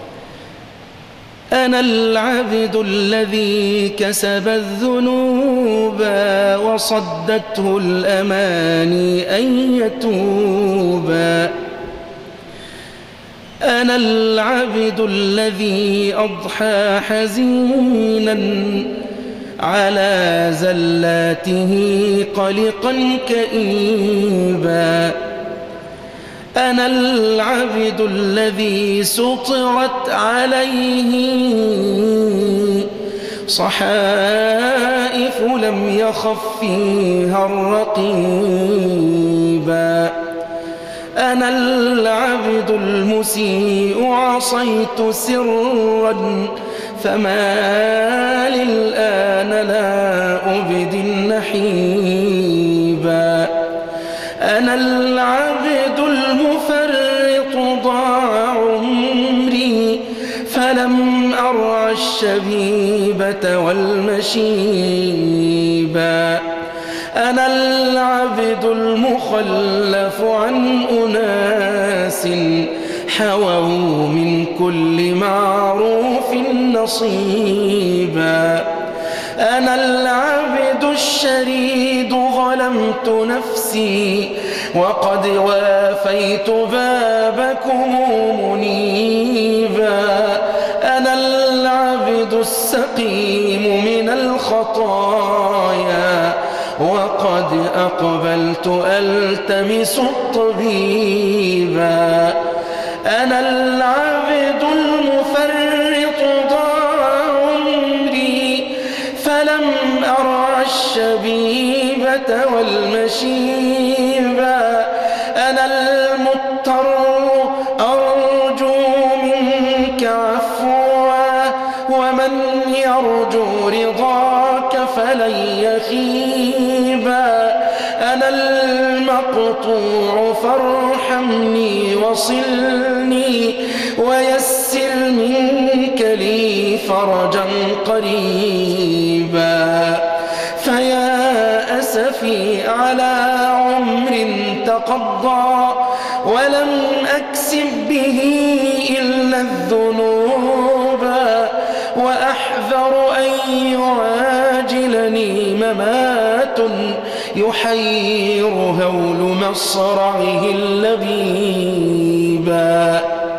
أنا العبد الذي كسب الذنوب وصدته الأماني أن يتوبا أنا العبد الذي أضحى حزينا على زلاته قلقا كئيبا أنا العبد الذي سطرت عليه صحائف لم يخف فيها الرقيبا أنا العبد المسيء عصيت سرا فما للآن لا أبدي النحيبا أنا العبد المفرط ضاع عمري فلم أرع الشبيبة والمشيبا أنا العبد المخلف عن أناس حووا من كل معروف نصيبا أنا العبد الشريد ظلمت نفسي وقد وافيت بابكم منيبا أنا العبد السقيم من الخطايا وقد أقبلت ألتمس الطبيبا أنا العبد المفرط ضاع عمري فلم أرع الشبيبة والمشيبا أنا المضطر أرجو منك عفوا ومن يرجو رضاك فلن يخيبا أنا المقطوع فارحمني وصلني ويسر منك لي فرجا قريبا فيا أسفي على عمر تقضى ولم أكسب به إلا الذنوب وأحذر أن يعاجلني ممات يحير هول مصرعه اللبيبا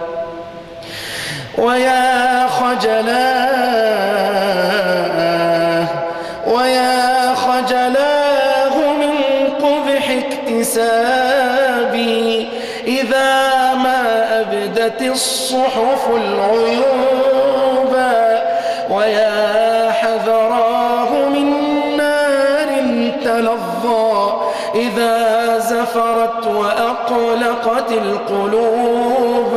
ويا خجلاه ويا خجلاه من قبح اكتسابي إذا ما أبدت الصحف العيوبا ويا حذراه من نار تلظى إذا زفرت وأقلقت القلوب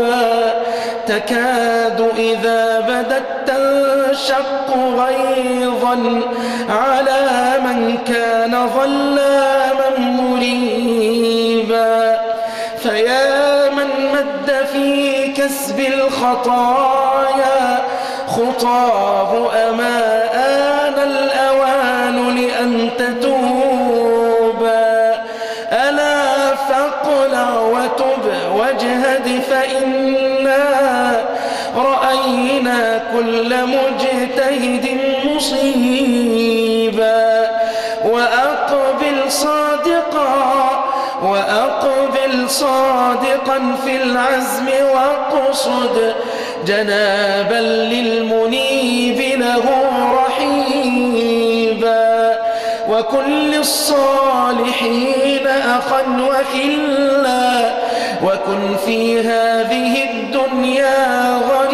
تكاد إذا بدت تنشق غيظا على من كان ظلاما مريبا فيا من مد في كسب الخطايا خطاه أما آن الأوان لأن تتوبا ألا فاقلع وتب واجهد فإنا رأينا كل مجتهد مصيبا وأقبل صادقا وأقبل صادقا في العزم واقصد جنابا للمنيب له رحيبا وكل الصالحين أخا وخلا وكن في هذه الدنيا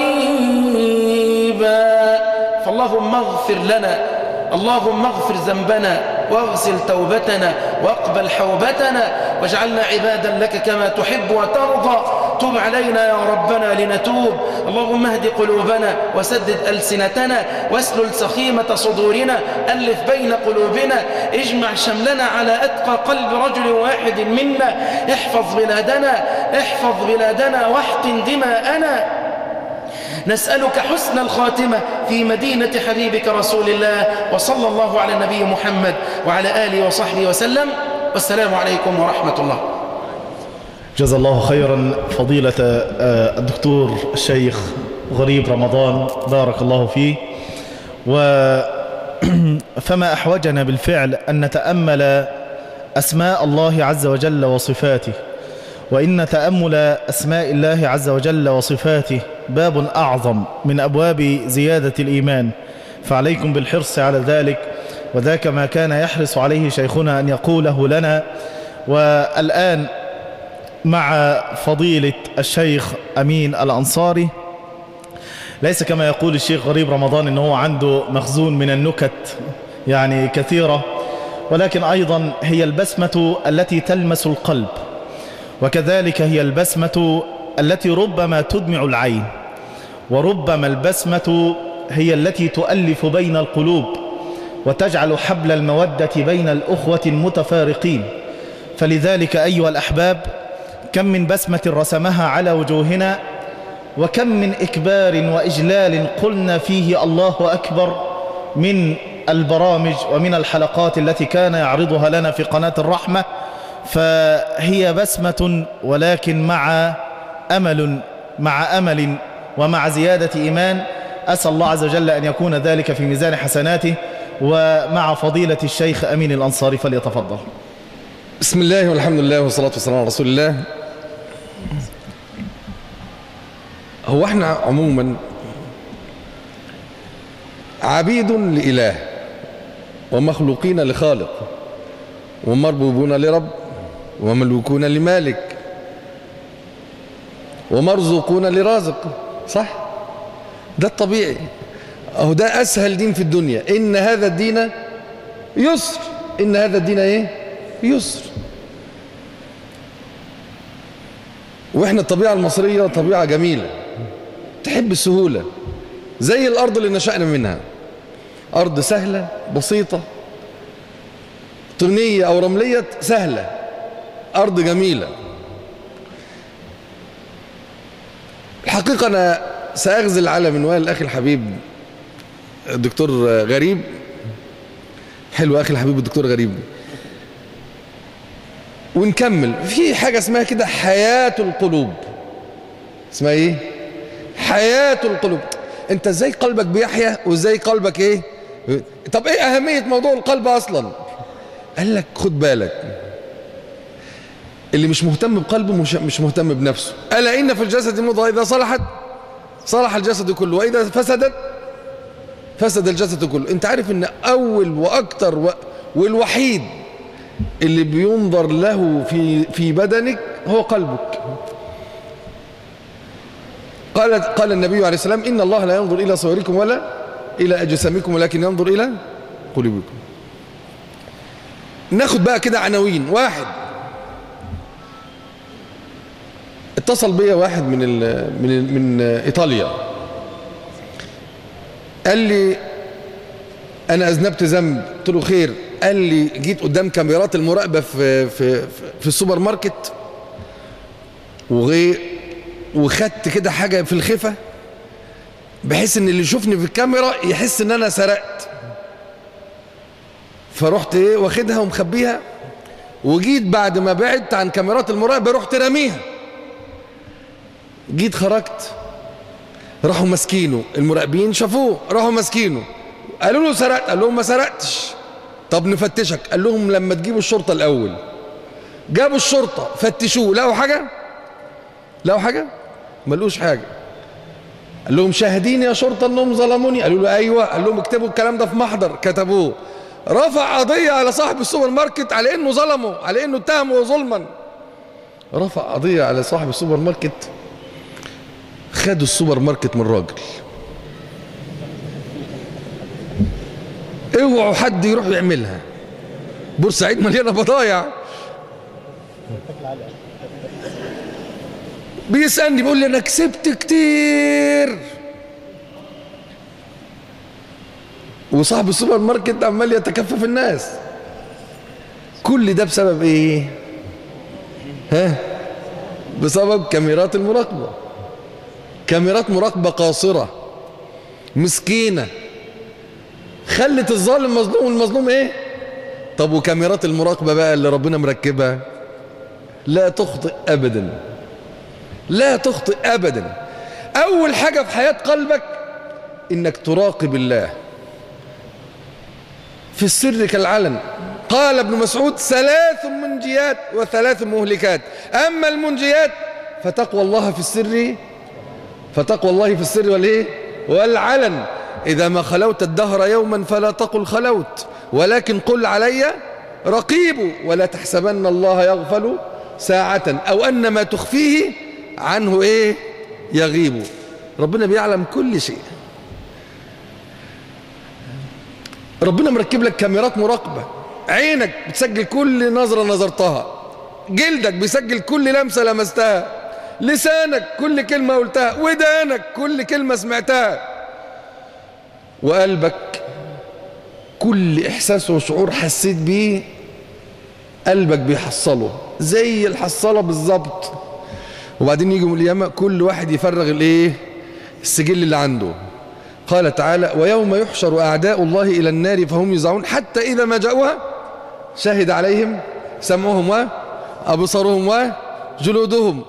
غريبا فاللهم اغفر لنا اللهم اغفر ذنبنا واغسل توبتنا واقبل حوبتنا واجعلنا عبادا لك كما تحب وترضى تب علينا يا ربنا لنتوب اللهم اهد قلوبنا وسدد ألسنتنا واسلل سخيمة صدورنا ألف بين قلوبنا اجمع شملنا على أتقى قلب رجل واحد منا احفظ بلادنا احفظ بلادنا واحقن دماءنا نسألك حسن الخاتمة في مدينة حبيبك رسول الله وصلى الله على النبي محمد وعلى آله وصحبه وسلم والسلام عليكم ورحمة الله جزا الله خيرا فضيلة آه، الدكتور الشيخ غريب رمضان بارك الله فيه و فما أحوجنا بالفعل أن نتأمل أسماء الله عز وجل وصفاته وإن تأمل أسماء الله عز وجل وصفاته باب أعظم من أبواب زيادة الإيمان فعليكم بالحرص على ذلك وذاك ما كان يحرص عليه شيخنا أن يقوله لنا والآن مع فضيلة الشيخ أمين الأنصاري ليس كما يقول الشيخ غريب رمضان إنه هو عنده مخزون من النكت يعني كثيرة ولكن أيضا هي البسمة التي تلمس القلب وكذلك هي البسمة التي ربما تدمع العين وربما البسمة هي التي تؤلف بين القلوب وتجعل حبل المودة بين الأخوة المتفارقين فلذلك أيها الأحباب كم من بسمة رسمها على وجوهنا وكم من إكبار وإجلال قلنا فيه الله أكبر من البرامج ومن الحلقات التي كان يعرضها لنا في قناة الرحمة فهي بسمة ولكن مع أمل مع أمل ومع زيادة إيمان أسأل الله عز وجل أن يكون ذلك في ميزان حسناته ومع فضيلة الشيخ أمين الأنصاري فليتفضل بسم الله والحمد لله والصلاة والسلام على رسول الله هو احنا عموما عبيد لإله ومخلوقين لخالق ومربوبون لرب ومملوكون لمالك ومرزوقون لرازق صح ده الطبيعي اهو ده اسهل دين في الدنيا ان هذا الدين يسر ان هذا الدين ايه يسر واحنا الطبيعه المصريه طبيعه جميله تحب السهوله زي الارض اللي نشأنا منها ارض سهله بسيطه طينيه او رمليه سهله ارض جميله الحقيقه انا ساغزل على منوال اخي الحبيب الدكتور غريب حلو اخي الحبيب الدكتور غريب ونكمل في حاجه اسمها كده حياه القلوب اسمها ايه حياه القلوب انت ازاي قلبك بيحيا وازاي قلبك ايه طب ايه اهميه موضوع القلب اصلا قال لك خد بالك اللي مش مهتم بقلبه مش, مش مهتم بنفسه الا ان في الجسد مضغه اذا صلحت صلح الجسد كله واذا فسدت فسد الجسد كله انت عارف ان اول واكتر و... والوحيد اللي بينظر له في في بدنك هو قلبك قال قال النبي عليه السلام ان الله لا ينظر الى صوركم ولا الى اجسامكم ولكن ينظر الى قلوبكم ناخد بقى كده عناوين واحد اتصل بيا واحد من ال من ال من ايطاليا قال لي انا اذنبت ذنب قلت له خير قال لي جيت قدام كاميرات المراقبه في في في السوبر ماركت وغي وخدت كده حاجه في الخفه بحيث ان اللي يشوفني في الكاميرا يحس ان انا سرقت فرحت ايه واخدها ومخبيها وجيت بعد ما بعدت عن كاميرات المراقبه رحت راميها جيت خرجت راحوا ماسكينه المراقبين شافوه راحوا ماسكينه قالوا له سرقت قال لهم ما سرقتش طب نفتشك قال لهم لما تجيبوا الشرطة الأول جابوا الشرطة فتشوه لقوا حاجة لقوا حاجة ما لقوش حاجة قال لهم شاهدين يا شرطة انهم ظلموني قالوا له ايوه قال لهم اكتبوا الكلام ده في محضر كتبوه رفع قضية على صاحب السوبر ماركت على انه ظلمه على انه اتهمه ظلما رفع قضية على صاحب السوبر ماركت خدوا السوبر ماركت من الراجل اوعوا حد يروح يعملها بورسعيد مليانه بضايع بيسالني بيقول لي انا كسبت كتير وصاحب السوبر ماركت عمال يتكفف الناس كل ده بسبب ايه ها بسبب كاميرات المراقبه كاميرات مراقبه قاصره مسكينه خلت الظالم مظلوم والمظلوم ايه طب وكاميرات المراقبة بقى اللي ربنا مركبها لا تخطئ ابدا لا تخطئ ابدا اول حاجة في حياة قلبك انك تراقب الله في السر كالعلن قال ابن مسعود ثلاث منجيات وثلاث مهلكات اما المنجيات فتقوى الله في السر فتقوى الله في السر والايه والعلن إذا ما خلوت الدهر يوما فلا تقل خلوت ولكن قل علي رقيب ولا تحسبن الله يغفل ساعة أو أن ما تخفيه عنه إيه يغيب ربنا بيعلم كل شيء ربنا مركب لك كاميرات مراقبة عينك بتسجل كل نظرة نظرتها جلدك بيسجل كل لمسة لمستها لسانك كل كلمة قلتها ودانك كل كلمة سمعتها وقلبك كل إحساس وشعور حسيت بيه قلبك بيحصله زي الحصالة بالظبط وبعدين يجي يوم القيامة كل واحد يفرغ الايه السجل اللي عنده قال تعالى ويوم يحشر أعداء الله إلى النار فهم يزعون حتى إذا ما جاءوها شهد عليهم سمعهم وأبصارهم وجلودهم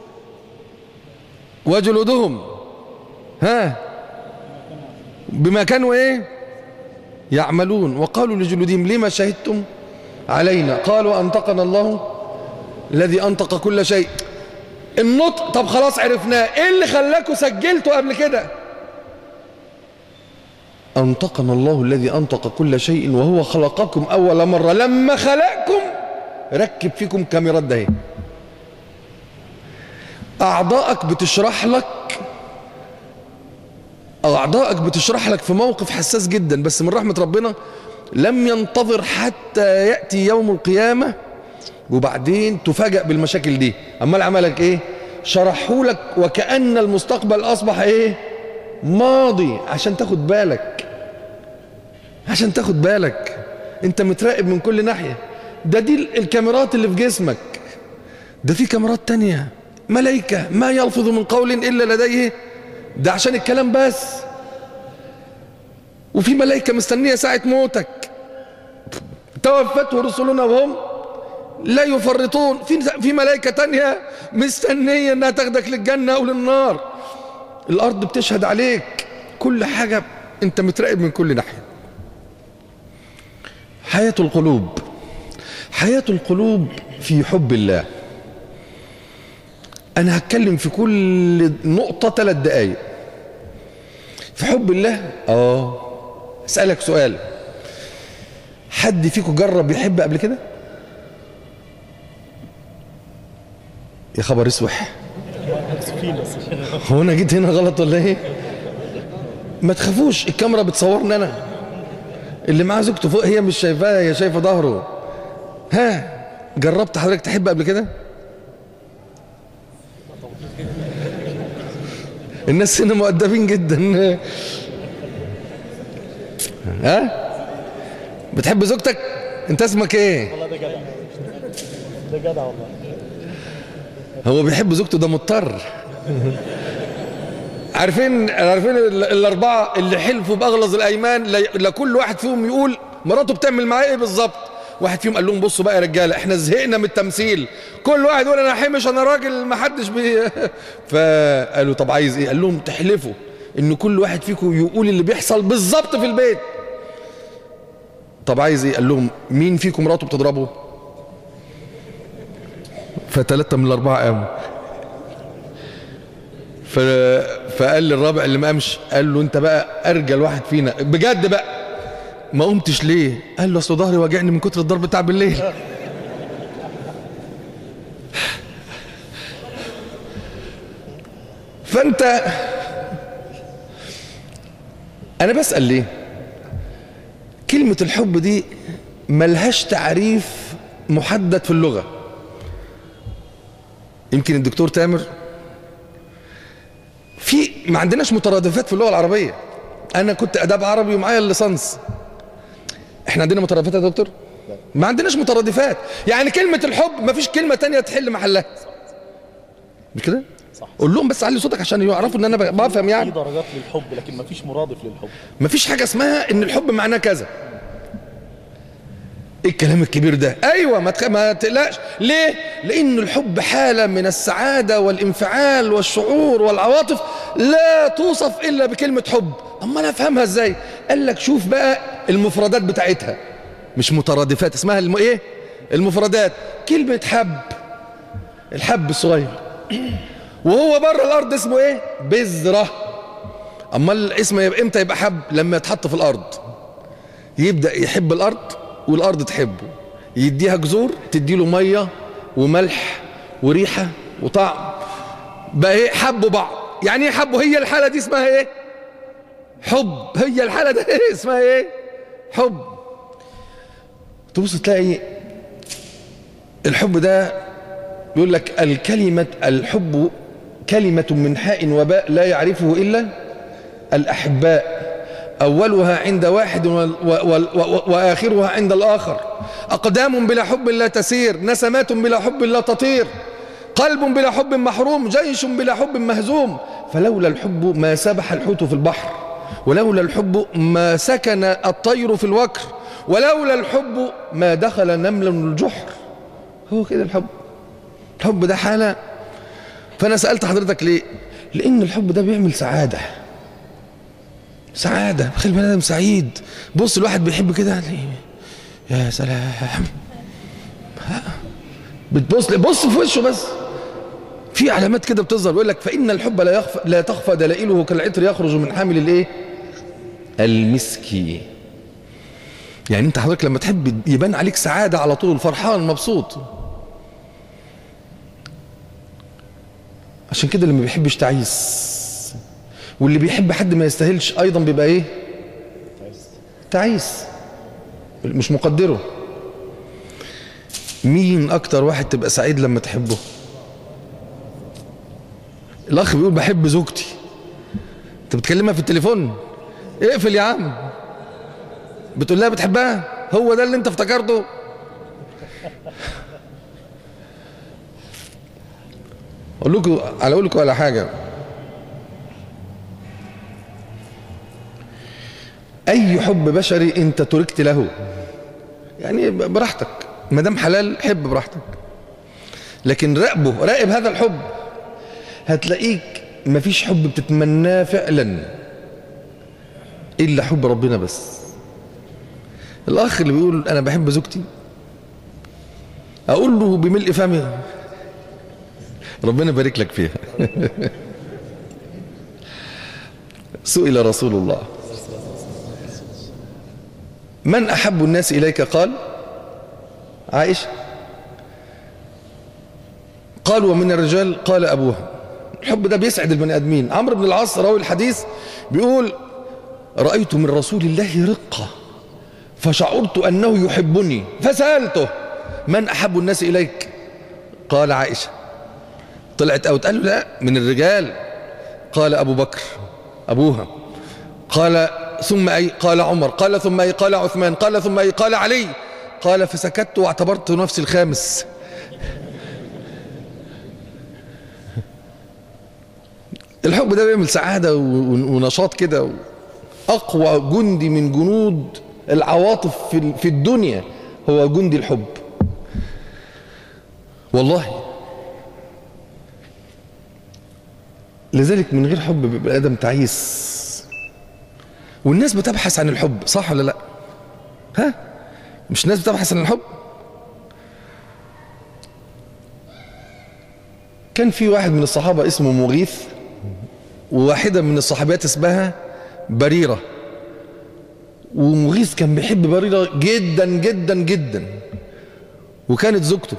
وجلودهم ها بما كانوا ايه يعملون وقالوا لجلودهم لما شهدتم علينا قالوا أنطقنا الله الذي أنطق كل شيء النطق طب خلاص عرفناه ايه اللي خلاكوا سجلتوا قبل كده أنطقنا الله الذي أنطق كل شيء وهو خلقكم أول مرة لما خلقكم ركب فيكم كاميرات ده أعضائك بتشرح لك أعضائك بتشرح لك في موقف حساس جدا بس من رحمة ربنا لم ينتظر حتى يأتي يوم القيامة وبعدين تفاجأ بالمشاكل دي أمال عملك إيه شرحوا لك وكأن المستقبل أصبح إيه ماضي عشان تاخد بالك عشان تاخد بالك انت متراقب من كل ناحية ده دي الكاميرات اللي في جسمك ده في كاميرات تانية ملايكة ما يلفظ من قول إلا لديه ده عشان الكلام بس وفي ملايكة مستنية ساعة موتك توفته رسلنا وهم لا يفرطون في في ملائكة تانية مستنية انها تاخدك للجنة او للنار الارض بتشهد عليك كل حاجة انت متراقب من كل ناحية حياة القلوب حياة القلوب في حب الله انا هتكلم في كل نقطة ثلاث دقايق في حب الله اه اسألك سؤال حد فيكم جرب يحب قبل كده يا خبر اسوح هو انا جيت هنا غلط ولا ايه ما تخافوش الكاميرا بتصورني انا اللي معاه زوجته فوق هي مش شايفاه هي شايفه ظهره ها جربت حضرتك تحب قبل كده الناس هنا مؤدبين جدا ها بتحب زوجتك انت اسمك ايه والله ده جدع ده جدع والله هو بيحب زوجته ده مضطر عارفين عارفين ال- الاربعه اللي حلفوا باغلظ الايمان لا- لا كل واحد فيهم يقول مراته بتعمل معاه ايه بالظبط واحد فيهم قال لهم بصوا بقى يا رجاله احنا زهقنا من التمثيل كل واحد يقول انا حمش انا راجل ما حدش بي فقالوا طب عايز ايه قال لهم تحلفوا ان كل واحد فيكم يقول اللي بيحصل بالظبط في البيت طب عايز ايه قال لهم مين فيكم مراته بتضربه فتلاتة من الأربعة قاموا ف... فقال للرابع اللي ما قامش قال له أنت بقى أرجل واحد فينا بجد بقى ما قمتش ليه قال له أصل ظهري واجعني من كتر الضرب بتاع بالليل فأنت أنا بسأل ليه كلمة الحب دي ملهاش تعريف محدد في اللغة يمكن الدكتور تامر في ما عندناش مترادفات في اللغه العربيه انا كنت اداب عربي ومعايا الليسانس احنا عندنا مترادفات يا دكتور ما عندناش مترادفات يعني كلمه الحب ما فيش كلمه تانية تحل محلها مش كده صح. قول لهم بس علي صوتك عشان يعرفوا ان انا بفهم في يعني درجات للحب لكن ما فيش مرادف للحب ما فيش حاجه اسمها ان الحب معناه كذا ايه الكلام الكبير ده ايوه ما, تخ... ما تقلقش ليه لان الحب حاله من السعاده والانفعال والشعور والعواطف لا توصف الا بكلمه حب اما انا افهمها ازاي قال لك شوف بقى المفردات بتاعتها مش مترادفات اسمها الم... ايه المفردات كلمه حب الحب الصغير وهو بره الارض اسمه ايه بذره اما الاسم يبقى امتى يبقى حب لما يتحط في الارض يبدا يحب الارض والارض تحبه يديها جذور تديله ميه وملح وريحه وطعم بقى ايه حبوا بعض يعني ايه حبه هي الحالة دي اسمها ايه حب هي الحالة دي اسمها ايه حب تبص تلاقي الحب ده يقول لك الكلمة الحب كلمة من حاء وباء لا يعرفه إلا الأحباء أولها عند واحد وال- وال- و- وآخرها عند الآخر أقدام بلا حب لا تسير نسمات بلا حب لا تطير قلب بلا حب محروم جيش بلا حب مهزوم فلولا الحب ما سبح الحوت في البحر ولولا الحب ما سكن الطير في الوكر ولولا الحب ما دخل نمل الجحر هو كده الحب الحب ده حالة فأنا سألت حضرتك ليه لأن الحب ده بيعمل سعادة سعادة بخلي البني آدم سعيد بص الواحد بيحب كده يا سلام ها. بتبص بص في وشه بس في علامات كده بتظهر يقول لك فإن الحب لا يخفى لا تخفى دلائله كالعطر يخرج من حامل الايه المسكي يعني انت حضرتك لما تحب يبان عليك سعادة على طول فرحان مبسوط عشان كده اللي ما بيحبش تعيس واللي بيحب حد ما يستاهلش ايضا بيبقى ايه تعيس مش مقدره مين اكتر واحد تبقى سعيد لما تحبه الاخ بيقول بحب زوجتي انت بتكلمها في التليفون اقفل يا عم بتقول لها بتحبها هو ده اللي انت افتكرته اقول لكم على اقول لكم على حاجه اي حب بشري انت تركت له يعني براحتك ما دام حلال حب براحتك لكن راقبه راقب هذا الحب هتلاقيك مفيش حب بتتمناه فعلا الا حب ربنا بس الاخ اللي بيقول انا بحب زوجتي اقول له بملء فمي ربنا يبارك لك فيها سئل رسول الله من احب الناس اليك قال عائشه قال ومن الرجال قال ابوها الحب ده بيسعد البني ادمين عمرو بن العاص راوي الحديث بيقول رايت من رسول الله رقه فشعرت انه يحبني فسالته من احب الناس اليك قال عائشه طلعت او قال له لا من الرجال قال ابو بكر ابوها قال ثم اي قال عمر قال ثم اي قال عثمان قال ثم اي قال علي قال فسكت واعتبرت نفسي الخامس الحب ده بيعمل سعادة و- و- ونشاط كده أقوى جندي من جنود العواطف في ال- في الدنيا هو جندي الحب والله لذلك من غير حب بيبقى آدم تعيس والناس بتبحث عن الحب صح ولا لا ها مش الناس بتبحث عن الحب كان في واحد من الصحابة اسمه مغيث وواحدة من الصحابيات اسمها بريرة ومغيث كان بيحب بريرة جدا جدا جدا وكانت زوجته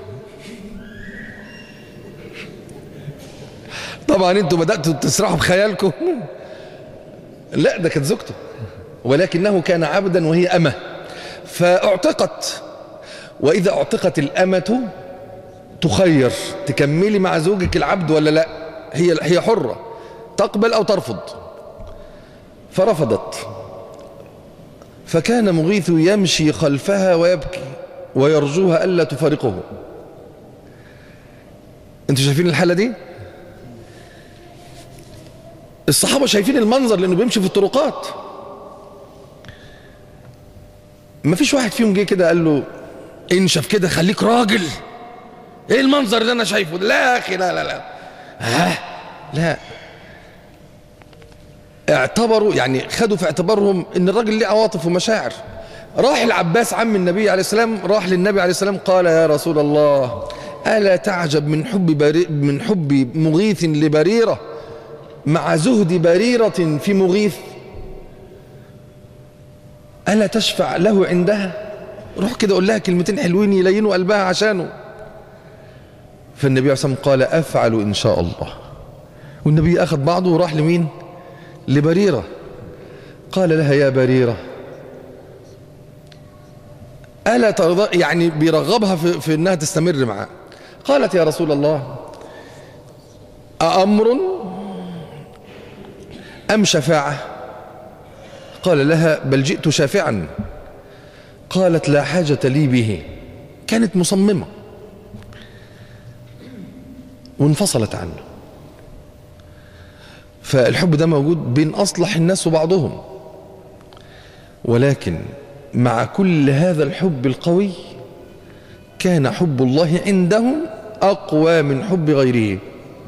طبعا انتوا بدأتوا تسرحوا بخيالكم لا ده كانت زوجته ولكنه كان عبدا وهي أمة فاعتقت وإذا اعتقت الأمة تخير تكملي مع زوجك العبد ولا لا هي هي حرة تقبل أو ترفض فرفضت فكان مغيث يمشي خلفها ويبكي ويرجوها ألا تفارقه انتوا شايفين الحالة دي الصحابة شايفين المنظر لأنه بيمشي في الطرقات ما فيش واحد فيهم جه كده قال له انشف كده خليك راجل ايه المنظر اللي انا شايفه ده لا يا اخي لا لا لا ها لا اعتبروا يعني خدوا في اعتبارهم ان الراجل ليه عواطف ومشاعر راح العباس عم النبي عليه السلام راح للنبي عليه السلام قال يا رسول الله الا تعجب من حب بري من حب مغيث لبريره مع زهد بريره في مغيث الا تشفع له عندها روح كده قول لها كلمتين حلوين يلينوا قلبها عشانه فالنبي عليه الصلاه والسلام قال افعل ان شاء الله والنبي أخذ بعضه وراح لمين لبريرة قال لها يا بريرة ألا ترضى يعني بيرغبها في, في أنها تستمر معه قالت يا رسول الله أأمر أم شفاعة قال لها بل جئت شافعا قالت لا حاجة لي به كانت مصممة وانفصلت عنه فالحب ده موجود بين أصلح الناس وبعضهم ولكن مع كل هذا الحب القوي كان حب الله عندهم أقوى من حب غيره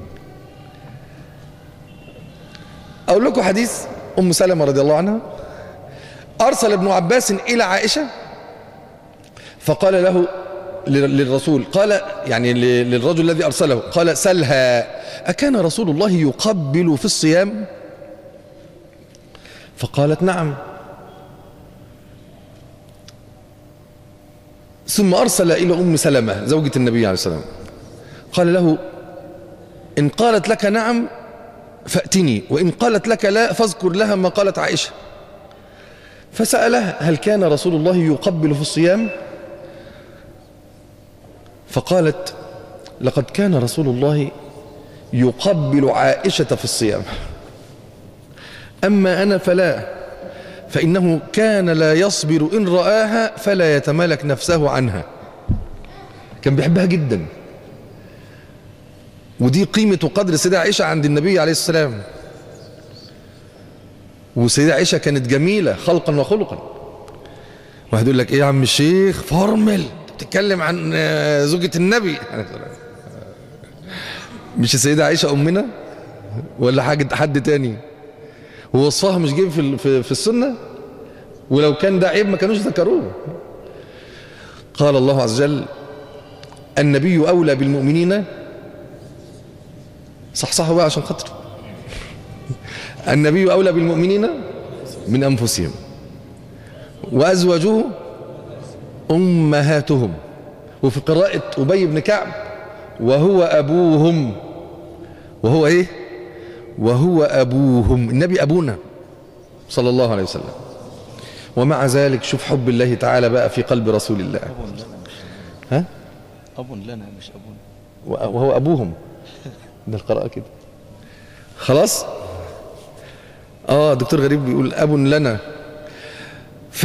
أقول لكم حديث أم سلمة رضي الله عنها أرسل ابن عباس إلى عائشة فقال له للرسول قال يعني للرجل الذي أرسله قال سلها أكان رسول الله يقبل في الصيام فقالت نعم ثم أرسل إلى أم سلمة زوجة النبي عليه السلام قال له إن قالت لك نعم فأتني وإن قالت لك لا فاذكر لها ما قالت عائشة فسألها هل كان رسول الله يقبل في الصيام فقالت لقد كان رسول الله يقبل عائشة في الصيام أما أنا فلا فإنه كان لا يصبر إن رآها فلا يتمالك نفسه عنها كان بيحبها جدا ودي قيمة وقدر سيدة عائشة عند النبي عليه السلام وسيدة عائشة كانت جميلة خلقا وخلقا واحد يقول لك ايه يا عم الشيخ فرمل بتتكلم عن زوجة النبي مش السيدة عائشة أمنا ولا حاجة حد تاني ووصفها مش جايب في, في, في السنة ولو كان ده عيب ما كانوش ذكروه قال الله عز وجل النبي أولى بالمؤمنين صح صح بقى عشان خاطر النبي أولى بالمؤمنين من أنفسهم وأزواجه أمهاتهم وفي قراءة أبي بن كعب وهو أبوهم وهو إيه وهو أبوهم النبي أبونا صلى الله عليه وسلم ومع ذلك شوف حب الله تعالى بقى في قلب رسول الله ها أب لنا مش أبونا وهو أبوهم ده القراءة كده خلاص اه دكتور غريب بيقول أب لنا ف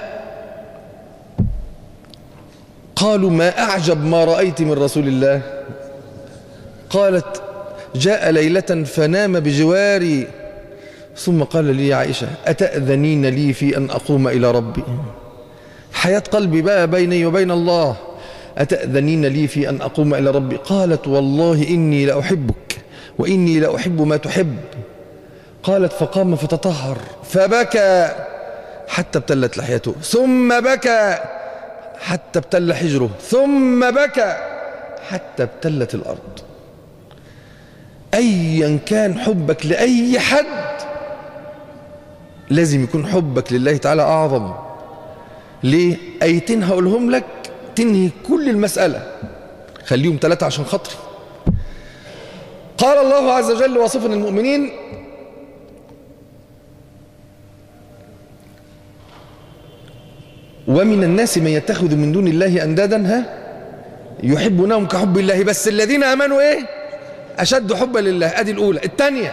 قالوا ما أعجب ما رأيت من رسول الله قالت جاء ليلة فنام بجواري ثم قال لي يا عائشة أتأذنين لي في أن أقوم إلى ربي حياة قلبي بقى بيني وبين الله أتأذنين لي في أن أقوم إلى ربي قالت والله إني لأحبك وإني لأحب ما تحب قالت فقام فتطهر فبكى حتى ابتلت لحيته ثم بكى حتى ابتل حجره ثم بكى حتى ابتلت الأرض أيا كان حبك لأي حد لازم يكون حبك لله تعالى أعظم ليه؟ أيتين هقولهم لك تنهي كل المسألة خليهم ثلاثة عشان خاطري قال الله عز وجل واصفا المؤمنين ومن الناس من يتخذ من دون الله أندادا ها يحبونهم كحب الله بس الذين آمنوا إيه أشد حبا لله أدي الأولى الثانية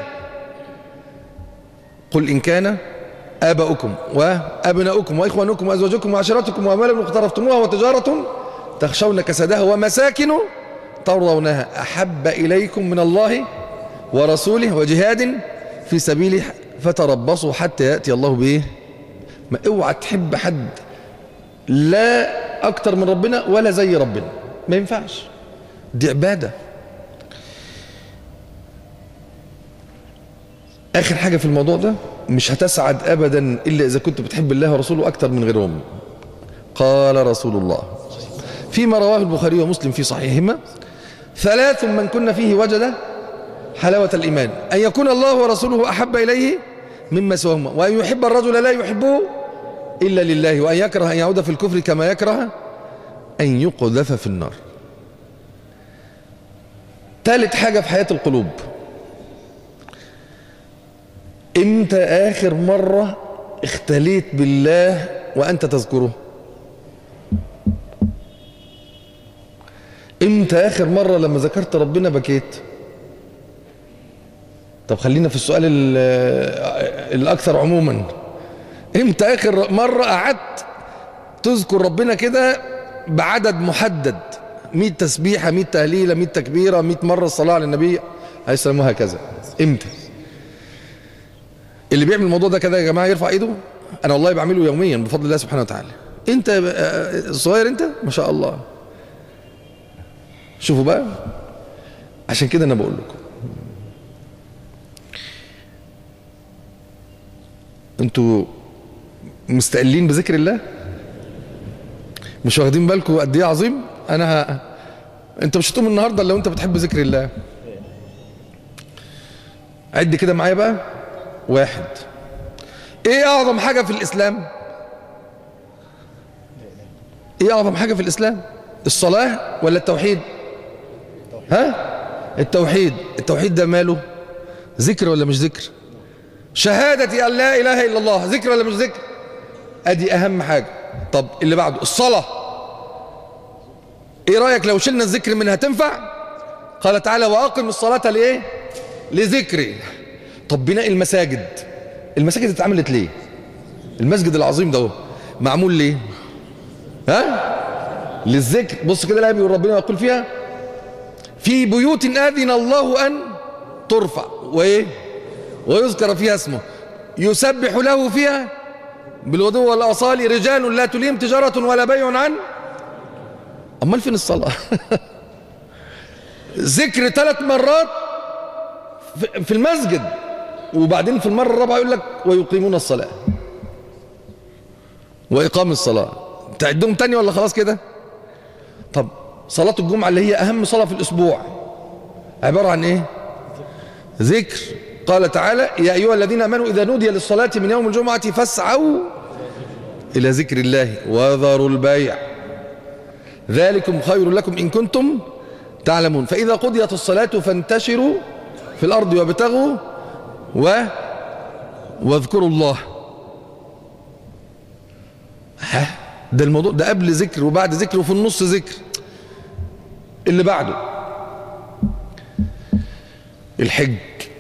قل إن كان آباؤكم وأبناؤكم وإخوانكم وأزواجكم وعشيرتكم وأموال اقترفتموها وتجارة تخشون كسادها ومساكن ترضونها أحب إليكم من الله ورسوله وجهاد في سبيله فتربصوا حتى يأتي الله بإيه ما اوعى تحب حد لا أكتر من ربنا ولا زي ربنا ما ينفعش دي عبادة آخر حاجة في الموضوع ده مش هتسعد أبدا إلا إذا كنت بتحب الله ورسوله أكتر من غيرهم قال رسول الله فيما رواه البخاري ومسلم في صحيحهما ثلاث من كن فيه وجد حلاوة الإيمان أن يكون الله ورسوله أحب إليه مما سواهما وأن يحب الرجل لا يحبه إلا لله وأن يكره أن يعود في الكفر كما يكره أن يقذف في النار ثالث حاجة في حياة القلوب امتى اخر مرة اختليت بالله وانت تذكره امتى اخر مرة لما ذكرت ربنا بكيت طب خلينا في السؤال ال- الاكثر عموما امتى اخر مرة قعدت تذكر ربنا كده بعدد محدد 100 تسبيحة 100 تهليلة 100 تكبيرة 100 مرة الصلاة على النبي عليه السلام وهكذا امتى اللي بيعمل الموضوع ده كده يا جماعة يرفع ايده انا والله بعمله يوميا بفضل الله سبحانه وتعالى انت آه، صغير انت ما شاء الله شوفوا بقى عشان كده انا بقول لكم انتوا مستقلين بذكر الله مش واخدين بالكم قد ايه عظيم انا ه... انت مش هتقوم النهارده الا لو انت بتحب ذكر الله عد كده معايا بقى واحد ايه اعظم حاجه في الاسلام ايه اعظم حاجه في الاسلام الصلاه ولا التوحيد ها التوحيد التوحيد ده ماله ذكر ولا مش ذكر شهادة أن لا إله إلا الله ذكر ولا مش ذكر أدي أهم حاجة طب اللي بعده الصلاة إيه رأيك لو شلنا الذكر منها تنفع قال تعالى وأقم الصلاة لإيه لذكري طب بناء المساجد المساجد اتعملت ليه المسجد العظيم ده هو معمول ليه ها للذكر بص كده الآية بيقول ربنا يقول فيها في بيوت أذن الله أن ترفع وإيه ويذكر فيها اسمه يسبح له فيها بالغدو والآصال رجال لا تليم تجارة ولا بيع عن أمال فين الصلاة ذكر ثلاث مرات في- في المسجد وبعدين في المرة الرابعة يقول لك ويقيمون الصلاة وإقام الصلاة تعدهم تاني ولا خلاص كده طب صلاة الجمعة اللي هي أهم صلاة في الأسبوع عبارة عن إيه ذكر قال تعالى يا أيها الذين آمنوا إذا نودي للصلاة من يوم الجمعة فاسعوا إلى ذكر الله وذروا البيع ذلكم خير لكم إن كنتم تعلمون فإذا قضيت الصلاة فانتشروا في الأرض وابتغوا و واذكروا الله ها ده الموضوع ده قبل ذكر وبعد ذكر وفي النص ذكر اللي بعده الحج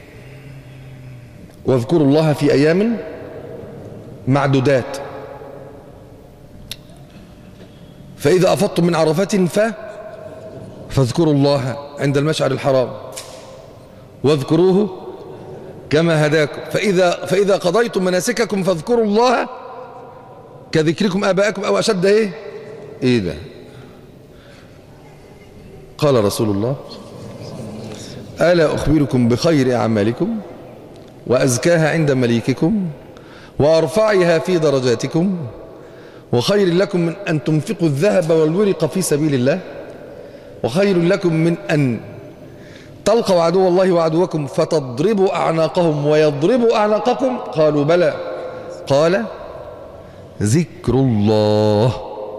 واذكروا الله في أيام معدودات فإذا أفضتم من عرفات ف فاذكروا الله عند المشعر الحرام واذكروه كما هداكم فإذا, فإذا قضيتم مناسككم فاذكروا الله كذكركم آباءكم أو أشد إيه إيه ده قال رسول الله ألا أخبركم بخير أعمالكم وأزكاها عند مليككم وأرفعها في درجاتكم وخير لكم من أن تنفقوا الذهب والورق في سبيل الله وخير لكم من أن تلقوا عدو الله وعدوكم فتضربوا أعناقهم ويضربوا أعناقكم قالوا بلى قال ذكر الله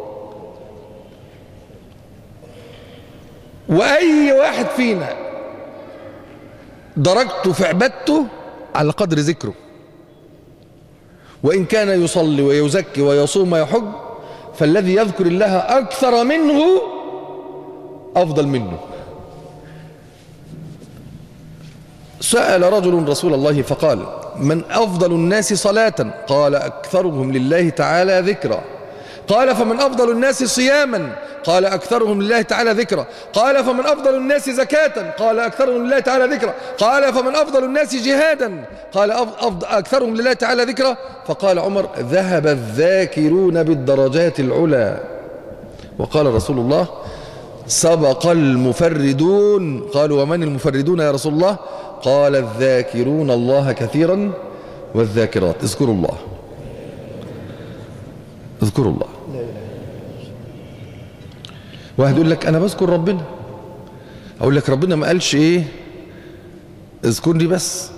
وأي واحد فينا درجته في عبادته على قدر ذكره وإن كان يصلي ويزكي ويصوم ويحج فالذي يذكر الله أكثر منه أفضل منه سأل رجل رسول الله فقال من أفضل الناس صلاة قال أكثرهم لله تعالى ذكرا قال فمن أفضل الناس صياما قال أكثرهم لله تعالى ذكرا قال فمن أفضل الناس زكاة قال أكثرهم لله تعالى ذكرا قال فمن أفضل الناس جهادا قال أف- أفضل أكثرهم لله تعالى ذكرا فقال عمر ذهب الذاكرون بالدرجات العلى وقال رسول الله سبق المفردون قالوا ومن المفردون يا رسول الله قال الذاكرون الله كثيرا والذاكرات اذكروا الله اذكروا الله واحد يقول لك انا بذكر ربنا اقول لك ربنا ما قالش ايه اذكرني بس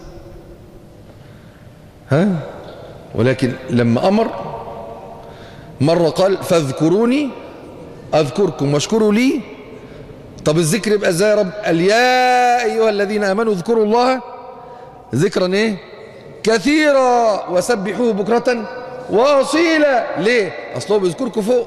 ها ولكن لما امر مره قال فاذكروني اذكركم واشكروا لي طب الذكر يبقى ازاي يا رب قال يا ايها الذين امنوا اذكروا الله ذكرا ايه كثيرا وسبحوه بكرة وأصيلا ليه أصله بيذكركم فوق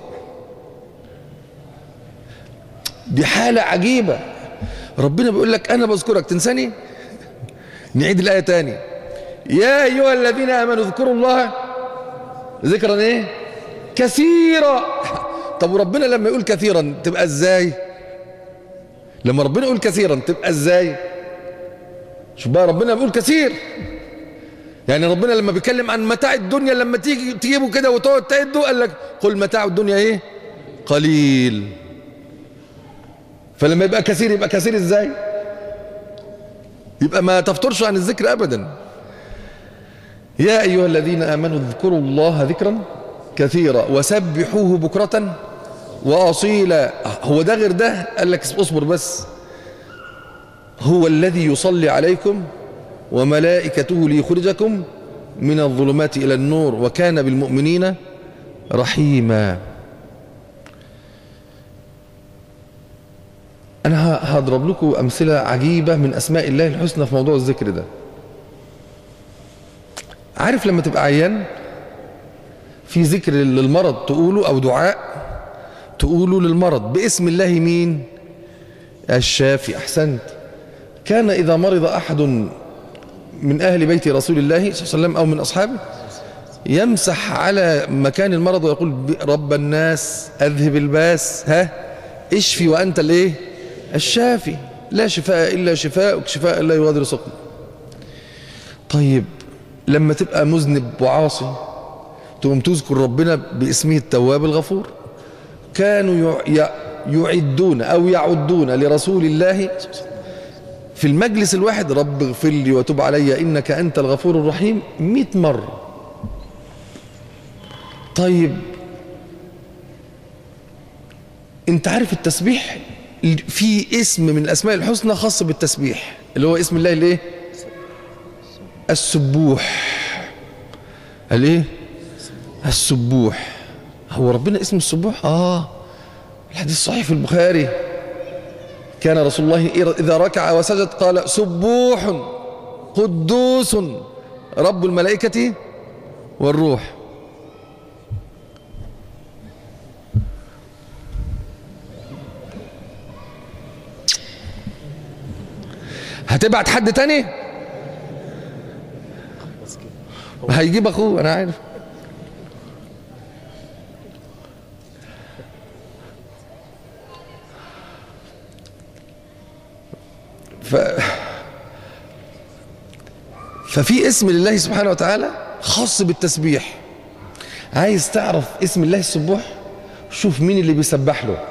دي حالة عجيبة ربنا بيقول لك أنا بذكرك تنساني نعيد الآية تاني يا أيها الذين آمنوا اذكروا الله ذكرا إيه كثيرا طب وربنا لما يقول كثيرا تبقى إزاي لما ربنا يقول كثيرا تبقى إزاي شوف بقى ربنا بيقول كثير يعني ربنا لما بيتكلم عن متاع الدنيا لما تيجي تجيبه كده وتقعد تعده قال لك قل متاع الدنيا ايه قليل فلما يبقى كثير يبقى كثير ازاي يبقى ما تفترش عن الذكر ابدا يا ايها الذين امنوا اذكروا الله ذكرا كثيرا وسبحوه بكرة واصيلا هو ده غير ده قال لك اصبر بس هو الذي يصلي عليكم وملائكته ليخرجكم من الظلمات إلى النور وكان بالمؤمنين رحيما أنا هضرب لكم أمثلة عجيبة من أسماء الله الحسنى في موضوع الذكر ده عارف لما تبقى عيان في ذكر للمرض تقوله أو دعاء تقوله للمرض باسم الله مين الشافي أحسنت كان إذا مرض أحد من أهل بيت رسول الله صلى الله عليه وسلم أو من أصحابه يمسح على مكان المرض ويقول رب الناس أذهب الباس ها اشفي وأنت الايه الشافي لا شفاء إلا شفاءك شفاء لا يغادر سقم طيب لما تبقى مذنب وعاصي تقوم تذكر ربنا باسمه التواب الغفور كانوا يعدون أو يعدون لرسول الله في المجلس الواحد رب اغفر لي وتب علي إنك أنت الغفور الرحيم مئة مرة طيب انت عارف التسبيح في اسم من الأسماء الحسنى خاص بالتسبيح اللي هو اسم الله الايه السبوح الايه السبوح هو ربنا اسم السبوح اه الحديث صحيح في البخاري كان رسول الله إذا ركع وسجد قال سبوح قدوس رب الملائكة والروح هتبعت حد تاني هيجيب اخوه انا عارف ف... ففي اسم لله سبحانه وتعالى خاص بالتسبيح عايز تعرف اسم الله السبوح شوف مين اللي بيسبح له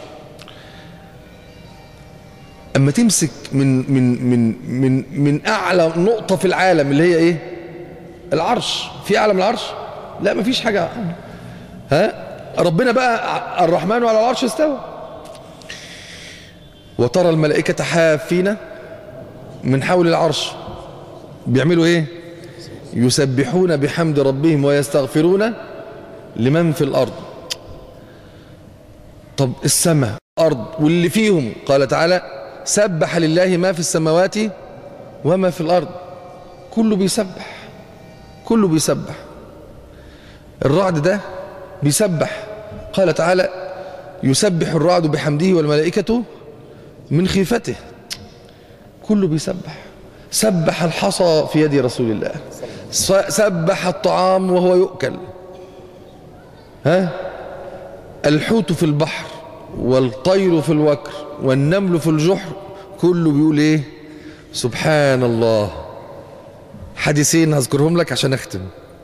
اما تمسك من من من من من اعلى نقطه في العالم اللي هي ايه العرش في اعلى من العرش لا مفيش حاجه ها ربنا بقى الرحمن على العرش استوى وترى الملائكة حافين من حول العرش بيعملوا ايه يسبحون بحمد ربهم ويستغفرون لمن في الأرض طب السماء أرض واللي فيهم قال تعالى سبح لله ما في السماوات وما في الأرض كله بيسبح كله بيسبح الرعد ده بيسبح قال تعالى يسبح الرعد بحمده والملائكة من خيفته كله بيسبح سبح الحصى في يد رسول الله سبح الطعام وهو يؤكل ها الحوت في البحر والطير في الوكر والنمل في الجحر كله بيقول ايه سبحان الله حديثين هذكرهم لك عشان اختم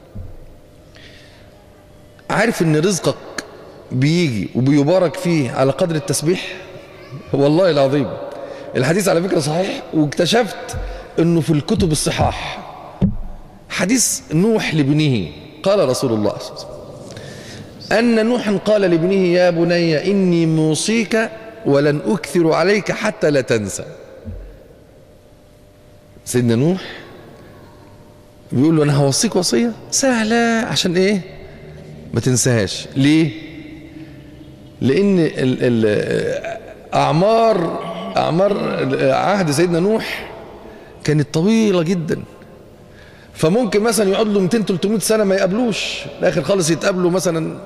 عارف ان رزقك بيجي وبيبارك فيه على قدر التسبيح والله العظيم الحديث على فكرة صحيح واكتشفت انه في الكتب الصحاح حديث نوح لابنه قال رسول الله صلى الله عليه وسلم أن نوحا قال لابنه يا بني إني موصيك ولن أكثر عليك حتى لا تنسى سيدنا نوح بيقول له أنا هوصيك وصية سهلة عشان إيه ما تنساهاش ليه لأن ال ال أعمار أعمار عهد سيدنا نوح كانت طويلة جدا فممكن مثلا يقعد له 200 300 سنه ما يقابلوش الاخر خالص يتقابلوا مثلا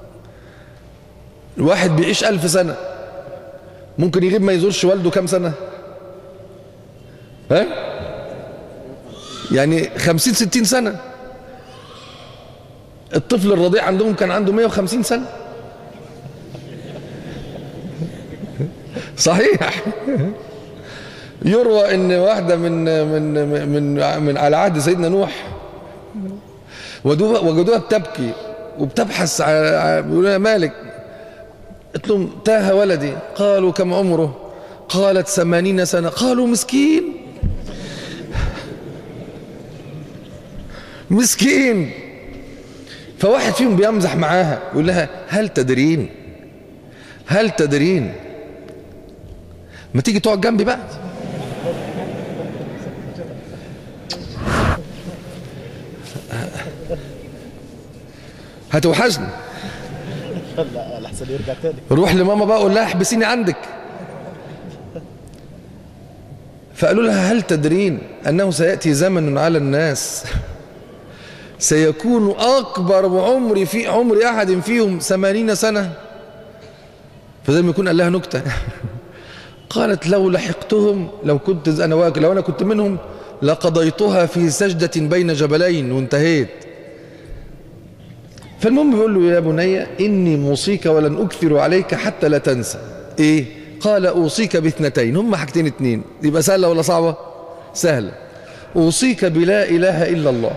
الواحد بيعيش ألف سنه ممكن يغيب ما يزورش والده كام سنه ها يعني 50 60 سنه الطفل الرضيع عندهم كان عنده 150 سنه صحيح يروى ان واحده من من من من على عهد سيدنا نوح ودوها- وجدوها بتبكي وبتبحث ع- بيقولوا لها مالك قلت لهم تاه ولدي قالوا كم عمره قالت ثمانين سنة قالوا مسكين مسكين فواحد فيهم بيمزح معاها يقول لها هل تدرين هل تدرين ما تيجي تقعد جنبي بقى هتوحشني لا لحسن يرجع تاني روح لماما بقى قول لها احبسيني عندك فقالوا لها هل تدرين انه سياتي زمن على الناس سيكون اكبر عمر في عمر احد فيهم ثمانين سنه فزي ما يكون قال لها نكته قالت لو لحقتهم لو كنت انا واك- لو انا كنت منهم لقضيتها في سجده بين جبلين وانتهيت فالمهم بيقول له يا بني إني موصيك ولن أكثر عليك حتى لا تنسى إيه قال أوصيك باثنتين هم حاجتين اتنين يبقى سهلة ولا صعبة سهلة أوصيك بلا إله إلا الله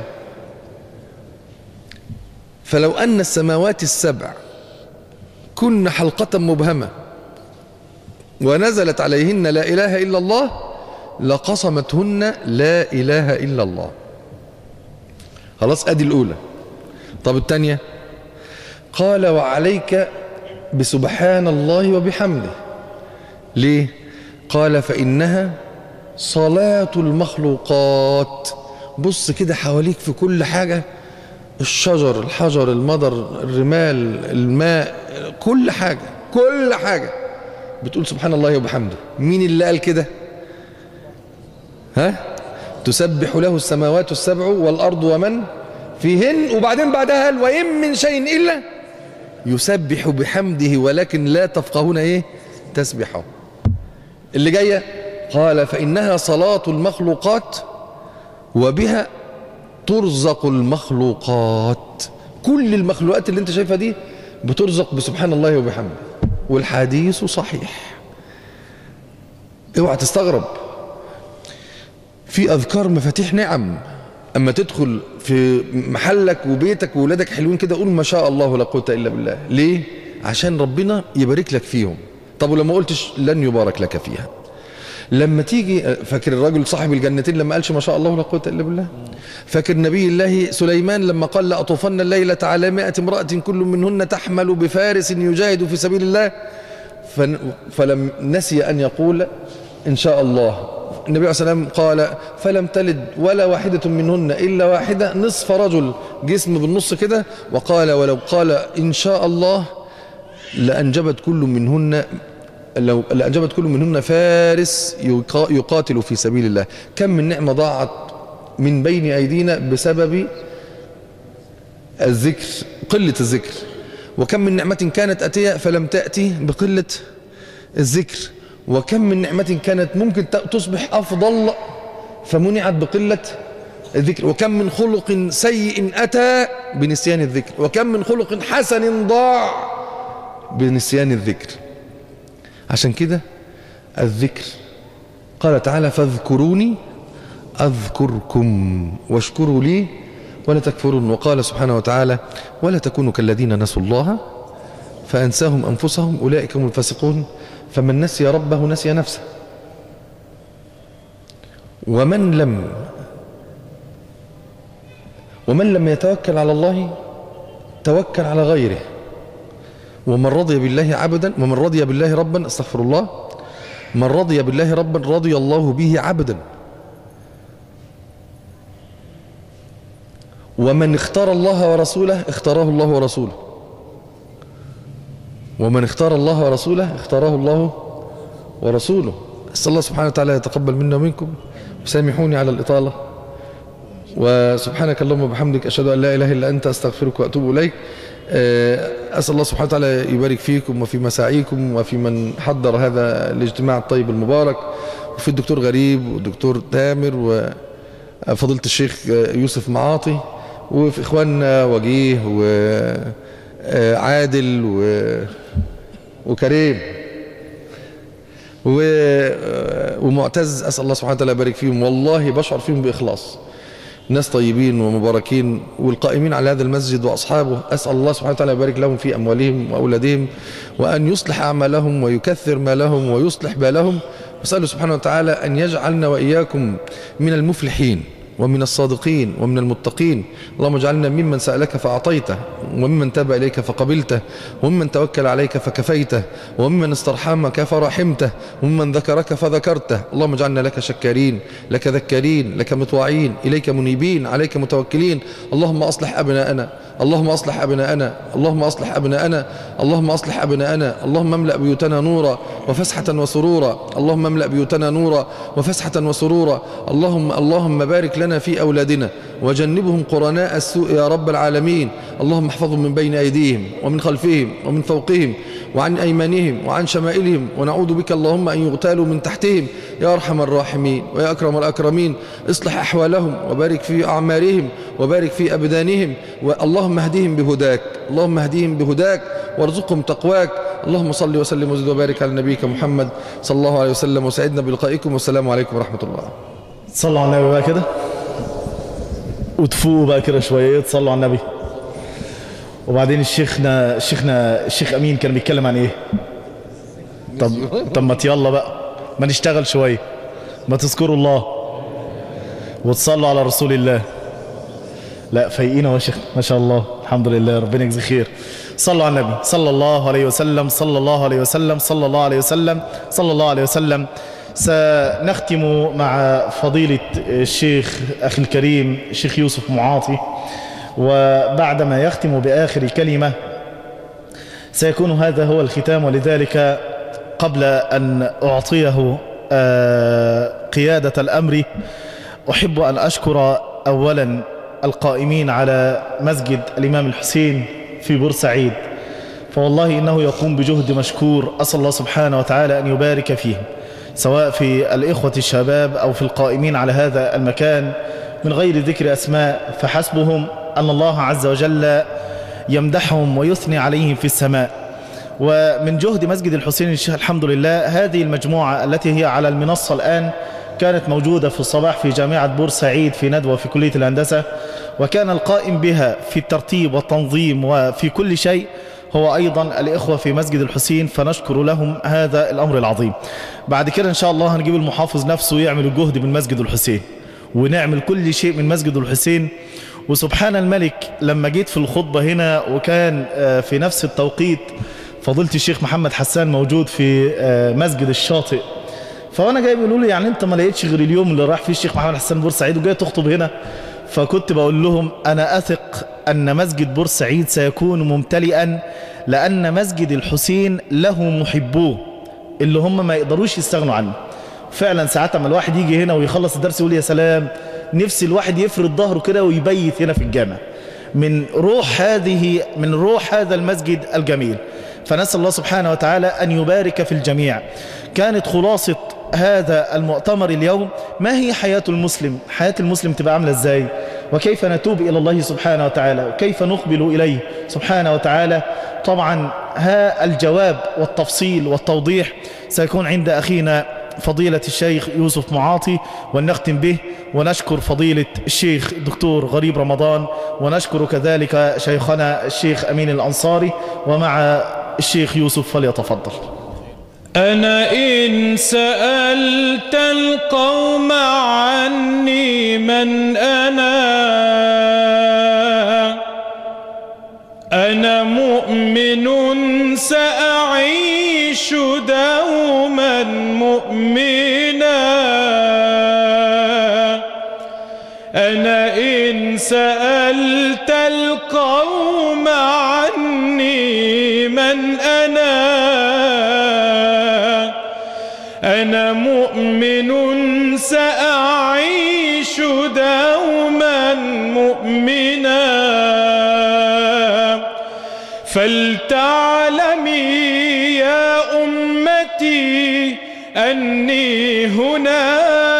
فلو أن السماوات السبع كن حلقة مبهمة ونزلت عليهن لا إله إلا الله لقصمتهن لا إله إلا الله خلاص أدي الأولى طب الثانية قال وعليك بسبحان الله وبحمده ليه قال فإنها صلاة المخلوقات بص كده حواليك في كل حاجة الشجر الحجر المطر الرمال الماء كل حاجة كل حاجة بتقول سبحان الله وبحمده مين اللي قال كده ها تسبح له السماوات السبع والأرض ومن فيهن وبعدين بعدها قال وإن من شيء إلا يسبح بحمده ولكن لا تفقهون إيه تسبحه اللي جاية قال فإنها صلاة المخلوقات وبها ترزق المخلوقات كل المخلوقات اللي انت شايفها دي بترزق بسبحان الله وبحمده والحديث صحيح اوعى تستغرب في اذكار مفاتيح نعم اما تدخل في محلك وبيتك وولادك حلوين كده قول ما شاء الله لا قوه الا بالله ليه عشان ربنا يبارك لك فيهم طب ولما قلتش لن يبارك لك فيها لما تيجي فاكر الرجل صاحب الجنتين لما قالش ما شاء الله لا قوه الا بالله فاكر نبي الله سليمان لما قال لأطوفن الليلة على مائة امرأة كل منهن تحمل بفارس يجاهد في سبيل الله فن- فلم نسي أن يقول إن شاء الله النبي عليه الصلاة والسلام قال فلم تلد ولا واحدة منهن إلا واحدة نصف رجل جسم بالنص كده وقال ولو قال إن شاء الله لأنجبت كل منهن لو لأنجبت كل منهن فارس يقا- يقاتل في سبيل الله كم من نعمة ضاعت من بين أيدينا بسبب الذكر قلة الذكر وكم من نعمة كانت أتية فلم تأتي بقلة الذكر وكم من نعمة كانت ممكن ت- تصبح أفضل فمنعت بقلة الذكر وكم من خلق سيء أتى بنسيان الذكر وكم من خلق حسن ضاع بنسيان الذكر عشان كده الذكر قال تعالى فاذكروني أذكركم واشكروا لي ولا تكفرون وقال سبحانه وتعالى ولا تكونوا كالذين نسوا الله فأنساهم أنفسهم أولئك هم الفاسقون فمن نسي ربه نسي نفسه ومن لم ومن لم يتوكل على الله توكل على غيره ومن رضي بالله عبدا ومن رضي بالله ربا استغفر الله من رضي بالله ربا رضي الله به عبدا ومن اختار الله ورسوله اختاره الله ورسوله ومن اختار الله ورسوله اختاره الله ورسوله أسأل الله سبحانه وتعالى يتقبل منا ومنكم وسامحوني على الإطالة وسبحانك اللهم وبحمدك أشهد أن لا إله إلا أنت أستغفرك وأتوب إليك آه، أسأل الله سبحانه وتعالى يبارك فيكم وفي مساعيكم وفي من حضر هذا الاجتماع الطيب المبارك وفي الدكتور غريب والدكتور تامر وفضيلة الشيخ يوسف معاطي وفي إخواننا وجيه وعادل و- وكريم و- ومعتز أسأل الله سبحانه وتعالى يبارك فيهم والله بشعر فيهم بإخلاص ناس طيبين ومباركين والقائمين على هذا المسجد وأصحابه أسأل الله سبحانه وتعالى يبارك لهم في أموالهم وأولادهم وأن يصلح أعمالهم ويكثر مالهم ويصلح بالهم وأسأله سبحانه وتعالى أن يجعلنا وإياكم من المفلحين ومن الصادقين ومن المتقين اللهم اجعلنا ممن سألك فأعطيته وممن تاب إليك فقبلته وممن توكل عليك فكفيته وممن استرحمك فرحمته وممن ذكرك فذكرته اللهم اجعلنا لك شكارين لك ذكارين لك مطواعين إليك منيبين عليك متوكلين اللهم أصلح أبناءنا اللهم أصلح أبناءنا اللهم أصلح أبناءنا اللهم أصلح أبناءنا اللهم املأ بيوتنا نورا وفسحة وسرورا اللهم املأ بيوتنا نورا وفسحة وسرورا اللهم اللهم بارك لنا في أولادنا وجنبهم قرناء السوء يا رب العالمين اللهم احفظهم من بين أيديهم ومن خلفهم ومن فوقهم وعن أيمانهم وعن شمائلهم ونعوذ بك اللهم أن يغتالوا من تحتهم يا أرحم الراحمين ويا أكرم الأكرمين اصلح أحوالهم وبارك في أعمارهم وبارك في أبدانهم اللهم اهدهم بهداك اللهم اهدهم بهداك وارزقهم تقواك اللهم صل وسلم وزد وبارك على نبيك محمد صلى الله عليه وسلم وسعدنا بلقائكم والسلام عليكم ورحمة الله تصلوا على النبي بقى كده وتفوقوا بقى كده شويه تصلوا على النبي وبعدين الشيخنا الشيخنا الشيخ امين كان بيتكلم عن ايه طب طب ما يلا بقى ما نشتغل شويه ما تذكروا الله وتصلوا على رسول الله لا فايقين يا شيخ ما شاء الله الحمد لله ربنا يجزي خير صلوا على النبي صلى الله عليه وسلم صلى الله عليه وسلم صلى الله عليه وسلم صلى الله عليه وسلم سنختم مع فضيلة الشيخ أخي الكريم الشيخ يوسف معاطي وبعدما يختم بآخر كلمة سيكون هذا هو الختام ولذلك قبل أن أعطيه آه، قيادة الأمر أحب أن أشكر أولا القائمين على مسجد الإمام الحسين في بورسعيد فوالله إنه يقوم بجهد مشكور أسأل الله سبحانه وتعالى أن يبارك فيهم سواء في الإخوة الشباب أو في القائمين على هذا المكان من غير ذكر أسماء فحسبهم أن الله عز وجل يمدحهم ويثني عليهم في السماء ومن جهد مسجد الحسين الشيخ الحمد لله هذه المجموعة التي هي على المنصة الآن كانت موجودة في الصباح في جامعة بورسعيد في ندوة في كلية الهندسة وكان القائم بها في الترتيب والتنظيم وفي كل شيء هو أيضا الإخوة في مسجد الحسين فنشكر لهم هذا الأمر العظيم بعد كده إن شاء الله هنجيب المحافظ نفسه يعمل الجهد من مسجد الحسين ونعمل كل شيء من مسجد الحسين وسبحان الملك لما جيت في الخطبة هنا وكان آه، في نفس التوقيت فضيلة الشيخ محمد حسان موجود في آه، مسجد الشاطئ فوانا جاي بيقولوا لي يعني انت ما لقيتش غير اليوم اللي راح فيه الشيخ محمد حسان بورسعيد وجاي تخطب هنا فكنت بقول لهم انا اثق ان مسجد بورسعيد سيكون ممتلئا لان مسجد الحسين له محبوه اللي هم ما يقدروش يستغنوا عنه فعلا ساعات اما الواحد يجي هنا ويخلص الدرس يقول يا سلام نفسي الواحد يفرد ظهره كده ويبيت هنا في الجامع من روح هذه من روح هذا المسجد الجميل فنسأل الله سبحانه وتعالى أن يبارك في الجميع كانت خلاصة هذا المؤتمر اليوم ما هي حياة المسلم حياة المسلم تبقى عاملة ازاي وكيف نتوب إلى الله سبحانه وتعالى وكيف نقبل إليه سبحانه وتعالى طبعا ها الجواب والتفصيل والتوضيح سيكون عند أخينا فضيلة الشيخ يوسف معاطي ونختم به ونشكر فضيلة الشيخ دكتور غريب رمضان ونشكر كذلك شيخنا الشيخ أمين الأنصاري ومع الشيخ يوسف فليتفضل أنا إن سألت القوم عني من أنا أنا مؤمن سأعيش دوما مؤمنا أنا إن سألت القوم عني من أنا أنا مؤمن سأعيش أعيش دوما مؤمنا فلتعلمي يا أمتي أني هنا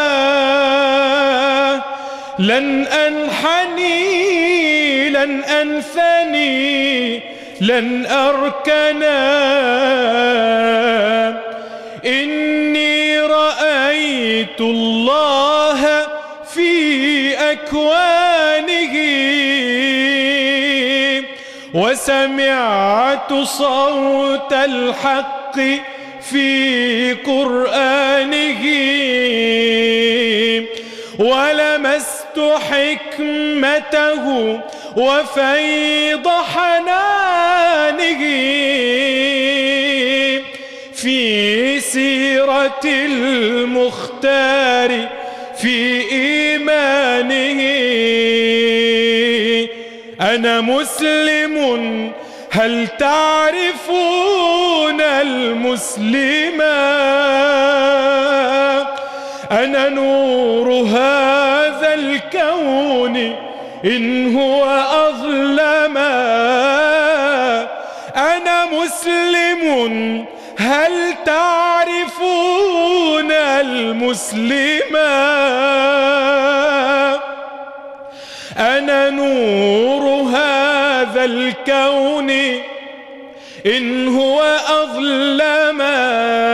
لن أنحني لن أنثني لن أركنا إني رأيت الله في أكوانه وسمعت صوت الحق في قرآنه ولمست حكمته وفيض حنانه في سيرة المختار في إيمانه أنا مسلم هل تعرفون المسلما أنا نور هذا الكون إن هو أظلما أنا مسلم هل تعرفون المسلما أنا نور هذا الكون إن هو أظلما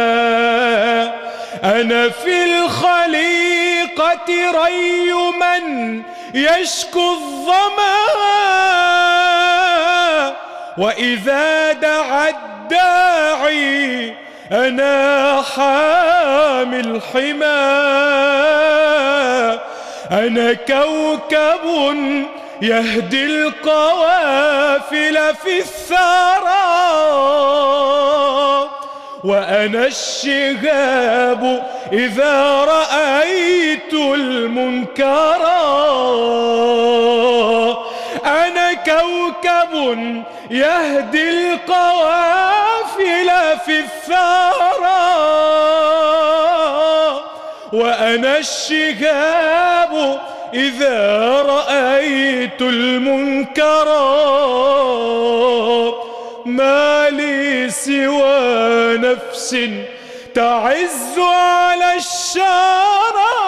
أنا في الخليقة ري من يشكو الظما وإذا دعا الداعي أنا حامي الحمى أنا كوكب يهدي القوافل في الثرى وأنا الشهاب إذا رأيت المنكر أنا كوكب يهدي القوافل في الثرى وأنا الشهاب إذا رأيت المنكر ما لي سوى نفس تعز على الشرى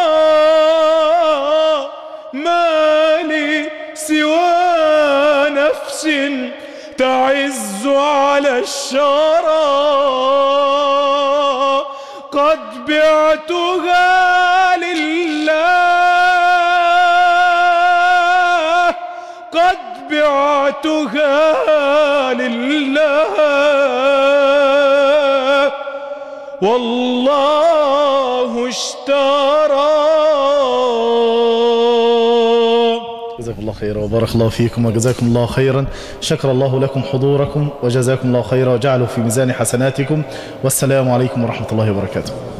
ما لي سوى نفس تعز على الشرى قد بعتها لله قد بعتها لله والله اشترى جزاكم الله خيرا وبارك الله فيكم وجزاكم الله خيرا شكر الله لكم حضوركم وجزاكم الله خيرا وجعله في ميزان حسناتكم والسلام عليكم ورحمة الله وبركاته